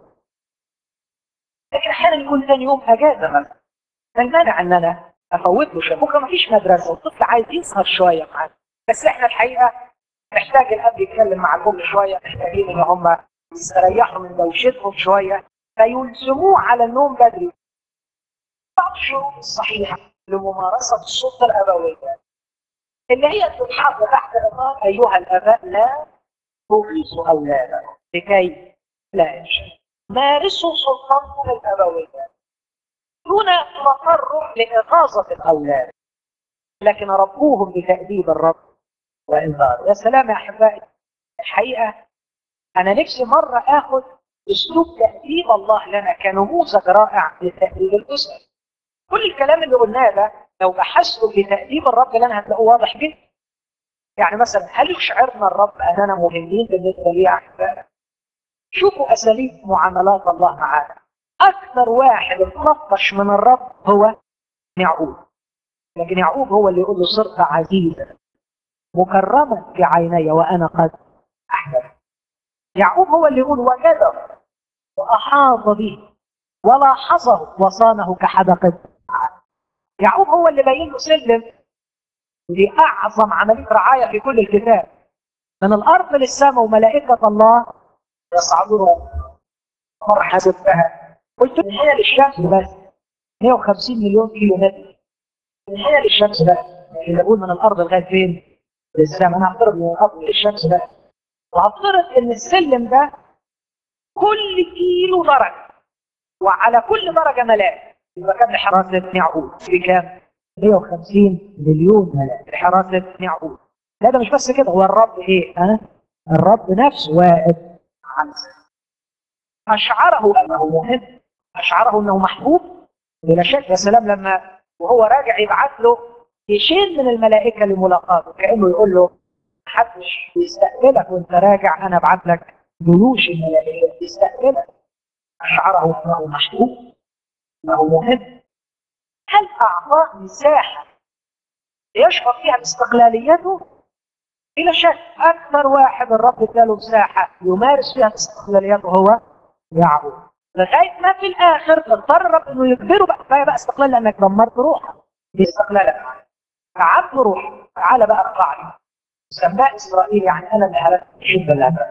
لكن احيانا يكون ثاني يوم اجازه مثلا فالمانع ان انا افوت له شيء بكره ما فيش مدرسه والطفل عايز يسهر شويه معانا بس احنا الحقيقه محتاج الاب يتكلم مع الام شويه محتاجين ان هم يستريحوا من دوشتهم شويه فيلزموه على النوم بدري بعض الشروط الصحيحه لممارسه السلطه الابويه اللي هي تتحط تحت اطار ايها الاباء لا تغيظوا اولادكم لكي لا ينشأ مارسوا سلطتكم الابويه دون تطرق لاغاظه الاولاد لكن ربوهم بتاديب الرب وانذار يا سلام يا احبائي الحقيقه انا نفسي مره اخذ اسلوب تاديب الله لنا كنموذج رائع لتاديب الاسر كل الكلام اللي قلناه ده لو بحثتوا في تاديب الرب لنا هتلاقوه واضح جدا يعني مثلا هل يشعرنا الرب اننا مهمين بالنسبه لي يا احبائي شوفوا اساليب معاملات الله معانا اكثر واحد اتلطش من الرب هو يعقوب لكن يعقوب هو اللي يقول له صرت عزيزا مكرما في عيني وانا قد احببت يعقوب هو اللي يقول وجده واحاط به ولاحظه وصانه كحدقه يعقوب هو اللي باين له سلم دي اعظم عمليه رعايه في كل الكتاب من الارض للسماء وملائكه الله يصعدون مره حسبتها قلت من هنا للشمس بس 150 مليون كيلو متر من هنا للشمس بس اللي بقول من الارض لغايه فين؟ للسماء انا هفترض من الارض للشمس بس وهفترض ان السلم ده كل كيلو درجه وعلى كل درجه ملاك يبقى كام لحراسه يعقوب بكام؟ 150 مليون ملاك لحراسه يعقوب لا ده مش بس كده هو الرب ايه؟ ها؟ الرب نفسه واقف أشعره أنه مهم أشعره أنه محبوب بلا شك يا سلام لما وهو راجع يبعث له جيشين من الملائكة لملاقاته كأنه يقول له محدش يستقبلك وانت راجع أنا أبعث لك جيوش الملائكة تستقبله شعره انه مشكوك انه مهم هل اعطاه مساحة يشعر فيها باستقلاليته؟ بلا شك اكثر واحد الرب اداله مساحة يمارس فيها استقلاليته هو يعقوب لغاية ما في الاخر اضطر الرب انه يجبره بقى كفاية بقى استقلال لانك دمرت روحك دي استقلالك تعبت روحك تعالى بقى ارفعني سماء اسرائيل يعني انا اللي هلكت حب الابد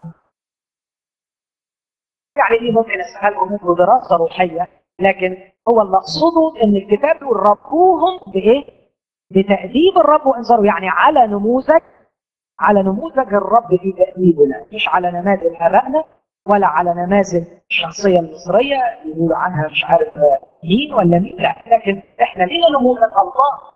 يعني دي ممكن اسالها لكم منه دراسه روحيه لكن هو اللي اقصده ان الكتاب يقول ربوهم بايه؟ بتاديب الرب وانذاره يعني على نموذج على نموذج الرب في تاديبنا مش على نماذج ابائنا ولا على نماذج الشخصيه المصريه يقولوا عنها مش عارف مين ولا مين لا لكن احنا لينا نموذج الله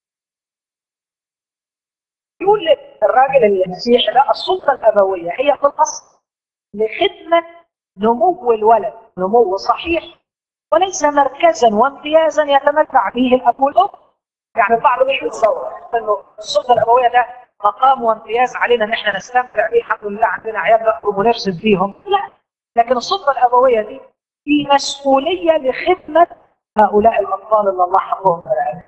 يقول الراجل المسيحي ده السلطه الابويه هي في الاصل لخدمه نمو الولد نمو صحيح وليس مركزا وامتيازا يتمتع به الاب والام يعني البعض مش بيتصور انه السلطه الابويه ده مقام وامتياز علينا ان احنا نستمتع به الحمد لله عندنا عيال نخرج ونرسم فيهم لا لكن السلطه الابويه دي في مسؤوليه لخدمه هؤلاء الاطفال اللي الله حطهم في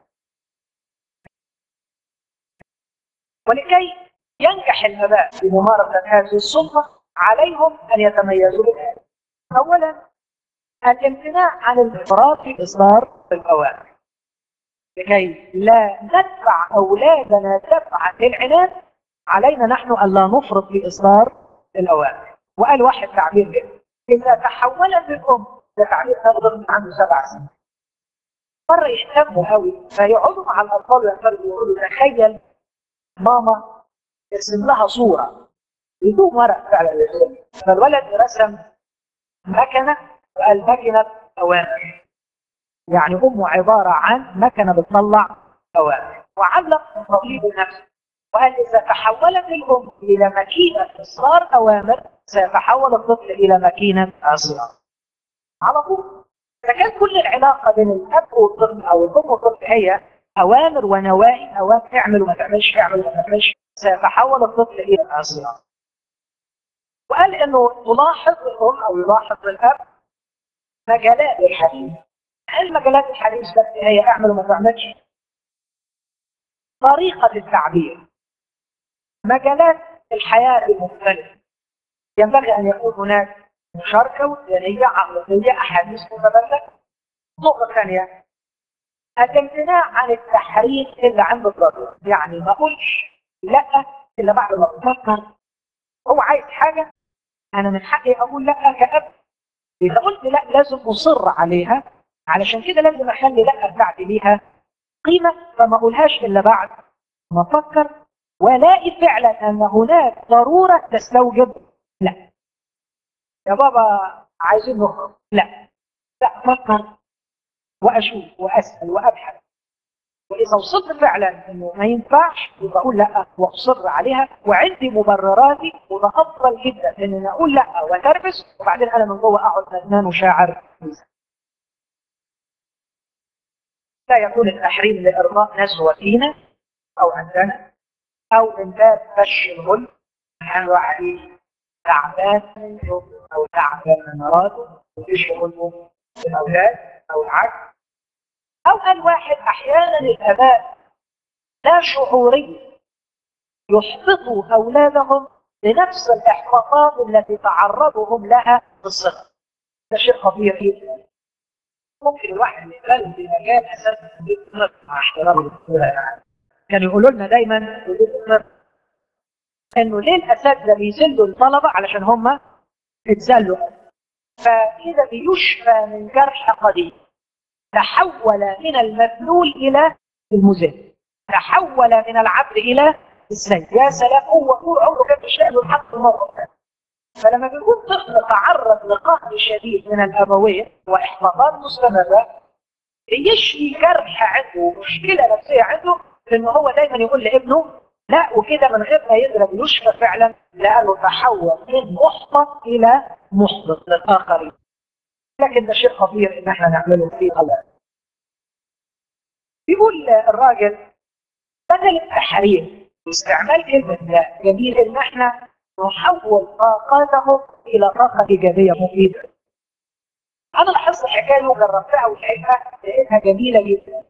ولكي ينجح الاباء في ممارسه هذه السلطه عليهم ان يتميزوا بها اولا الامتناع عن الافراط في اصدار الاوامر لكي لا ندفع اولادنا دفعه العناد علينا نحن الا نفرط في اصدار الاوامر وقال واحد تعبير كده اذا تحولت الام ده تعبير نظر عنده سبع سنين مره يهتموا قوي فيقعدوا مع الاطفال ويعترضوا يقولوا تخيل ماما ارسم لها صوره بدون ورق فعلا فالولد رسم مكنه وقال مكنه اوامر يعني امه عباره عن مكنه بتطلع اوامر وعلق الطبيب نفسه وقال اذا تحولت الام الى ماكينه اصدار اوامر سيتحول الطفل الى ماكينه اصدار على طول فكان كل العلاقه بين الاب والطفل او الام والطفل هي اوامر ونواهي اوامر اعمل وما تعملش اعمل وما تعملش سيتحول الطفل الى اصدار وقال انه تلاحظ الام او يلاحظ الاب مجالات الحديث المجالات الحديث بس هي اعمل وما تعملش طريقة التعبير مجالات الحياة المختلفة ينبغي أن يكون هناك مشاركة وجدانية عقلية أحاديث متبادلة نقطة ثانية الامتناع عن التحريف اللي عند الرجل يعني ما أقولش لا إلا بعد ما أفكر هو عايز حاجة أنا من حقي أقول لا كأب إذا قلت لا لازم أصر عليها علشان كده لازم أخلي لا بتاعتي ليها قيمة فما أقولهاش إلا بعد ما أفكر ولاقي فعلا أن هناك ضرورة تستوجب لا يا بابا عايزين نخرج لا لا أفكر وأشوف وأسأل وأبحث وإذا وصلت فعلا إنه ما ينفعش يبقى أقول لا وأصر عليها وعندي مبرراتي وده أفضل جدا إن أنا أقول لا وأتربس وبعدين أنا من جوه أقعد ندمان وشاعر لا يكون التحريم لإرضاء نزوة فينا أو عندنا أو من باب فش الغل يعني واحد تعبان أو تعبان من مراته ويشغل الأولاد أو العكس أو أن واحد أحيانا الآباء لا شعوريا يحبطوا أولادهم بنفس الإحباطات التي تعرضهم لها في الصغر ده شيء خطير جدا ممكن الواحد يتكلم في مجال اساسا مع احترام الدكتوره يعني كانوا يقولوا لنا دايما انه ليه الاساتذه بيذلوا الطلبه علشان هم اتذلوا فكده بيشفى من جرح قديم تحول من المذلول الى المذل تحول من العبد الى السيد يا سلام هو طول عمره كان بيشتغل الحق في الموقف ده فلما بيكون طفل تعرض لقهر شديد من الابوين واحباطات مستمره يشفي جرح عنده مشكله نفسيه عنده ان هو دايما يقول لابنه لا وكده من غير ما يدرك يشفى فعلا لانه تحول من محبط الى محبط للاخرين لكن ده شيء خطير ان احنا نعمله في الله بيقول الراجل بدل التحريم واستعمال كلمه جميل ان احنا نحول طاقاتهم الى طاقه ايجابيه مفيده. انا لاحظت الحكايه وجربتها ولقيتها لقيتها جميله جدا.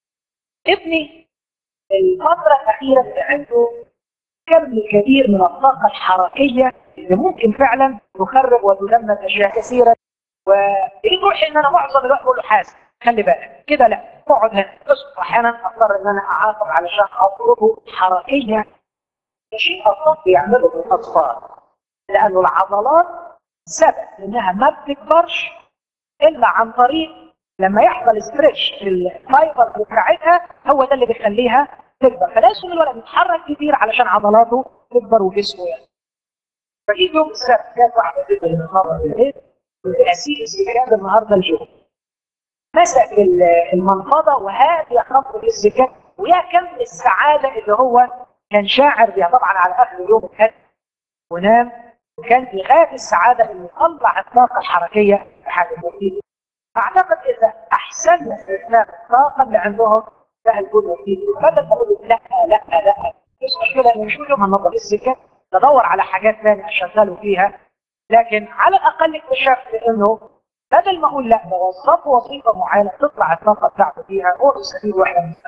ابني الفتره الاخيره عنده كم كبير من الطاقه الحركيه اللي ممكن فعلا تخرب وتدمر اشياء كثيره ويروح ان انا معظم الوقت بقول له حاسب خلي بالك كده لا اقعد هنا اصبح احيانا اضطر ان انا اعاقب علشان اطلبه حركيا شيء اصلا بيعمله بالاطفال لانه العضلات سبب انها ما بتكبرش الا عن طريق لما يحصل ستريتش في الفايبر بتاعتها هو ده اللي بيخليها تكبر فلازم الولد يتحرك كتير علشان عضلاته تكبر وجسمه يعني فجيت يوم السبت كانت واحده ست اللي في البيت الاسيس كان النهارده الجو مسك المنفضه وهات يا خمر الزكاه ويا كم السعاده اللي هو كان شاعر بها طبعا على اخر اليوم كان ونام وكان في غايه السعاده انه طلع الطاقه الحركيه في حاجه مفيده اعتقد اذا احسن استثمار الطاقه اللي عندهم ده هيكون مفيد بدل ما اقول لا لا لا مش مشكله ان شو يوم هنضف السكه ندور على حاجات ثانيه اشغله فيها لكن على الاقل اكتشفت انه بدل ما اقول لا بوظفه وظيفه معينه تطلع الطاقه بتاعته فيها هو بيستفيد واحده من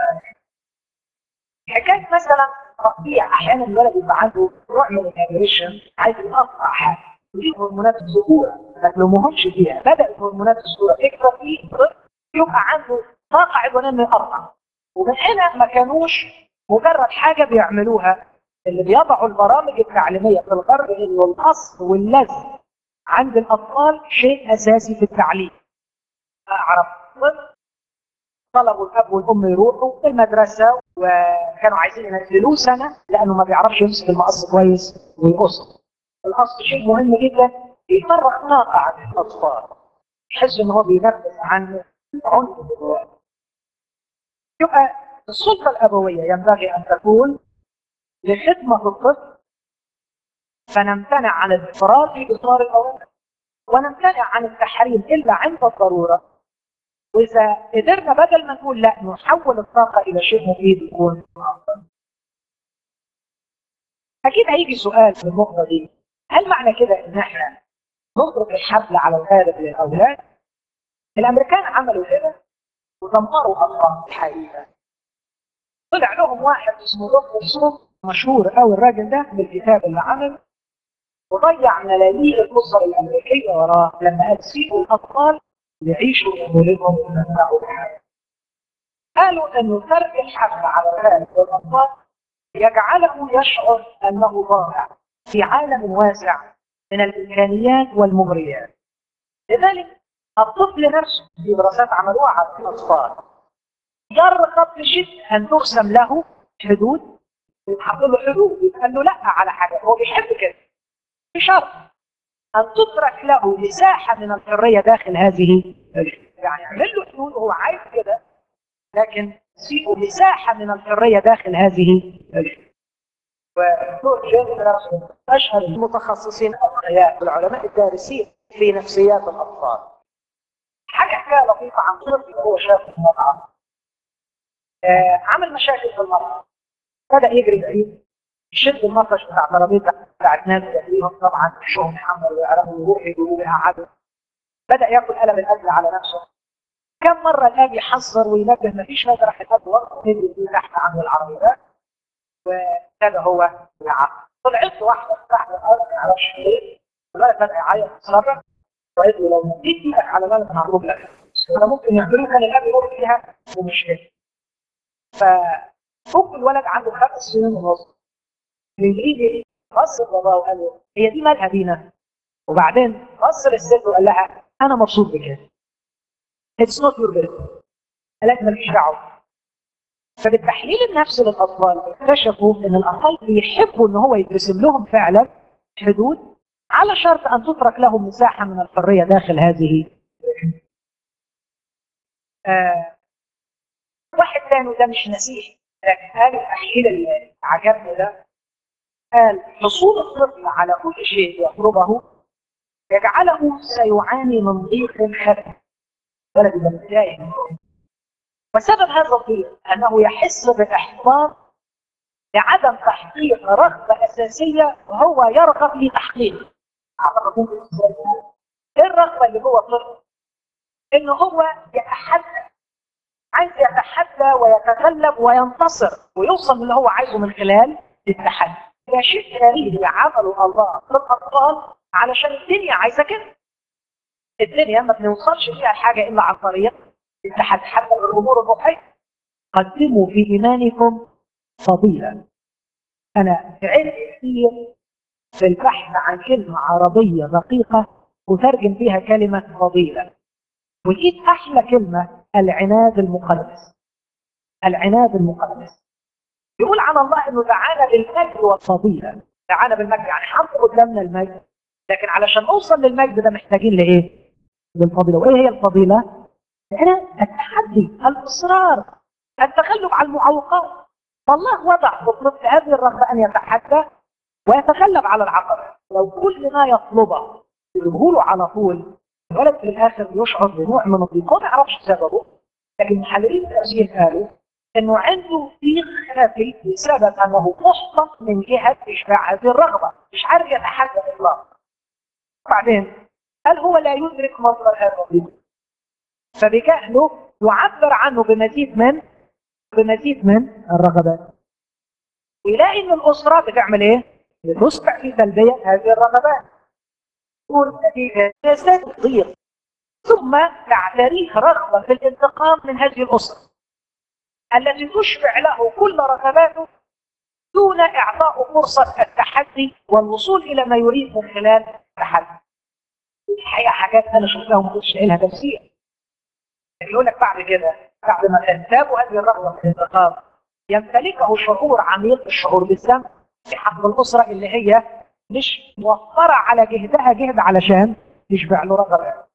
حكايه مثلا تقطيع احيانا الولد يبقى عنده نوع من الابريشن عايز يقطع حاجه ودي هرمونات الذكوره ما تلومهمش فيها بدات هرمونات الذكوره تكبر فيه يبقى عنده طاقه عدوانيه انه يقطع ومن هنا ما كانوش مجرد حاجه بيعملوها اللي بيضعوا البرامج التعليميه في الغرب انه الاصل واللزم عند الاطفال شيء اساسي في التعليم. اعرف طلبوا الاب والام يروحوا المدرسه وكانوا عايزين ينزلوه سنه لانه ما بيعرفش يمسك المقص كويس ويقص. القص شيء مهم جدا يفرغ طاقه عن الاطفال. يحس ان هو بينفذ عن عنف يبقى السلطه الابويه ينبغي ان تكون لخدمة الطفل فنمتنع عن الافراط في اطار الاوامر ونمتنع عن التحريم الا عند الضروره واذا قدرنا بدل ما نقول لا نحول الطاقه الى شيء مفيد يكون افضل. اكيد هيجي سؤال في النقطه دي هل معنى كده ان احنا نضرب الحبل على الغالب للاولاد؟ الامريكان عملوا كده ودمروا اطفال الحقيقه. طلع لهم واحد اسمه دكتور سوق مشهور قوي الراجل ده بالكتاب اللي عمل وضيع ملايين الاسر الامريكيه وراه لما قال سيبوا الاطفال يعيشوا طفولتهم ويتمتعوا بحياتهم. قالوا انه ترك الحمل على الغالب والاطفال يجعله يشعر انه ضائع في عالم واسع من الامكانيات والمغريات. لذلك الطفل نفسه في دراسات عملوها على الاطفال يرغب بشده ان تقسم له حدود يتحط له حدود قال له لا على حاجه هو بيحب كده بشرط ان تترك له مساحه من الحريه داخل هذه يعني اعمل له حدود هو عايز كده لكن سيبه مساحه من الحريه داخل هذه ودكتور جيمس نفسه اشهر المتخصصين الاخياء العلماء الدارسين في نفسيات الاطفال حاجه حكايه لطيفه عن طفل هو شاف في المطعم آه عمل مشاكل في المطعم بدا يجري بعيد يشد المفرش بتاع الترابيزه بتاعت ناس يجريهم طبعا وشهم محمد ويعرفوا يروحوا يجيبوا يقعدوا بدا ياكل قلم الاكل على نفسه كم مره الاب يحذر وينبه مفيش حاجه راح يحط ورقه نزل تحت عند العربيات وابتدى هو يلعب طلعت له واحده تحت الارض على الشريط الولد بدا يعيط يتصرف وقالت له لو مديت ايدك على بالك انا هضرب لك انا ممكن يعملوه كان الاب يروح فيها ومشكله ففوق الولد عنده خمس سنين ونص الانجليزي بص لباباه وقال له هي دي مالها بينا وبعدين بص للست وقال لها انا مبسوط بكده اتس نوت يور بيزنس قالت ماليش دعوه فبالتحليل النفسي للاطفال اكتشفوا ان الاطفال بيحبوا ان هو يترسم لهم فعلا حدود على شرط ان تترك لهم مساحه من الحريه داخل هذه آه واحد ثاني ده مش مسيحي لكن قال التحليل اللي عجبني ده قال حصول الطفل على كل شيء يطلبه يجعله سيعاني من ضيق خفي ولد متضايق وسبب هذا الضيق انه يحس باحباط لعدم تحقيق رغبة أساسية وهو يرغب لتحقيق ايه الرغبة اللي جوه الطفل؟ ان هو يتحدى عايز يتحدى ويتغلب وينتصر ويوصل اللي هو عايزه من خلال التحدي ده شيء غريب عمله الله في الاطفال علشان الدنيا عايزه كده الدنيا ما بنوصلش فيها حاجه الا عن طريق التحدي حتى الامور الروحيه قدموا في ايمانكم فضيله انا تعبت كثير في البحث عن كلمه عربيه دقيقه وترجم فيها كلمه فضيله ولقيت احلى كلمه العناد المقدس العناد المقدس يقول عن الله انه دعانا بالمجد والفضيله دعانا بالمجد يعني حط قدامنا المجد لكن علشان نوصل للمجد ده محتاجين لايه؟ للفضيله وايه هي الفضيله؟ العناد التحدي الاصرار التغلب على المعوقات فالله وضع في الطفل هذه الرغبه ان يتحدى ويتغلب على العقبه لو كل ما يطلبه يقوله على طول الولد في الاخر يشعر بنوع من الضيق هو ما يعرفش سببه لكن محللين التفسير قالوا انه عنده ضيق خافي بسبب انه محبط من جهه اشباع هذه الرغبه مش عارف يتحدى اطلاقا بعدين هل هو لا يدرك مصدر هذا الضيق فبجهله يعبر عنه بمزيد من بمزيد من الرغبات ويلاقي ان الاسره بتعمل ايه؟ بتسبع في تلبيه هذه الرغبات تكون نتيجه سياسات الضيق ثم تعتريه رغبه في الانتقام من هذه الاسره التي تشبع له كل رغباته دون اعطائه فرصه التحدي والوصول الى ما يريد من خلال التحدي. الحقيقه حاجات انا شفتها وما كنتش لها تفسير. يقول لك بعد كده بعد ما تنتابوا هذه الرغبه في الانتقام يمتلكه شعور عميق الشعور بالذنب في حق الاسره اللي هي مش موفره على جهدها جهد علشان تشبع له رغبه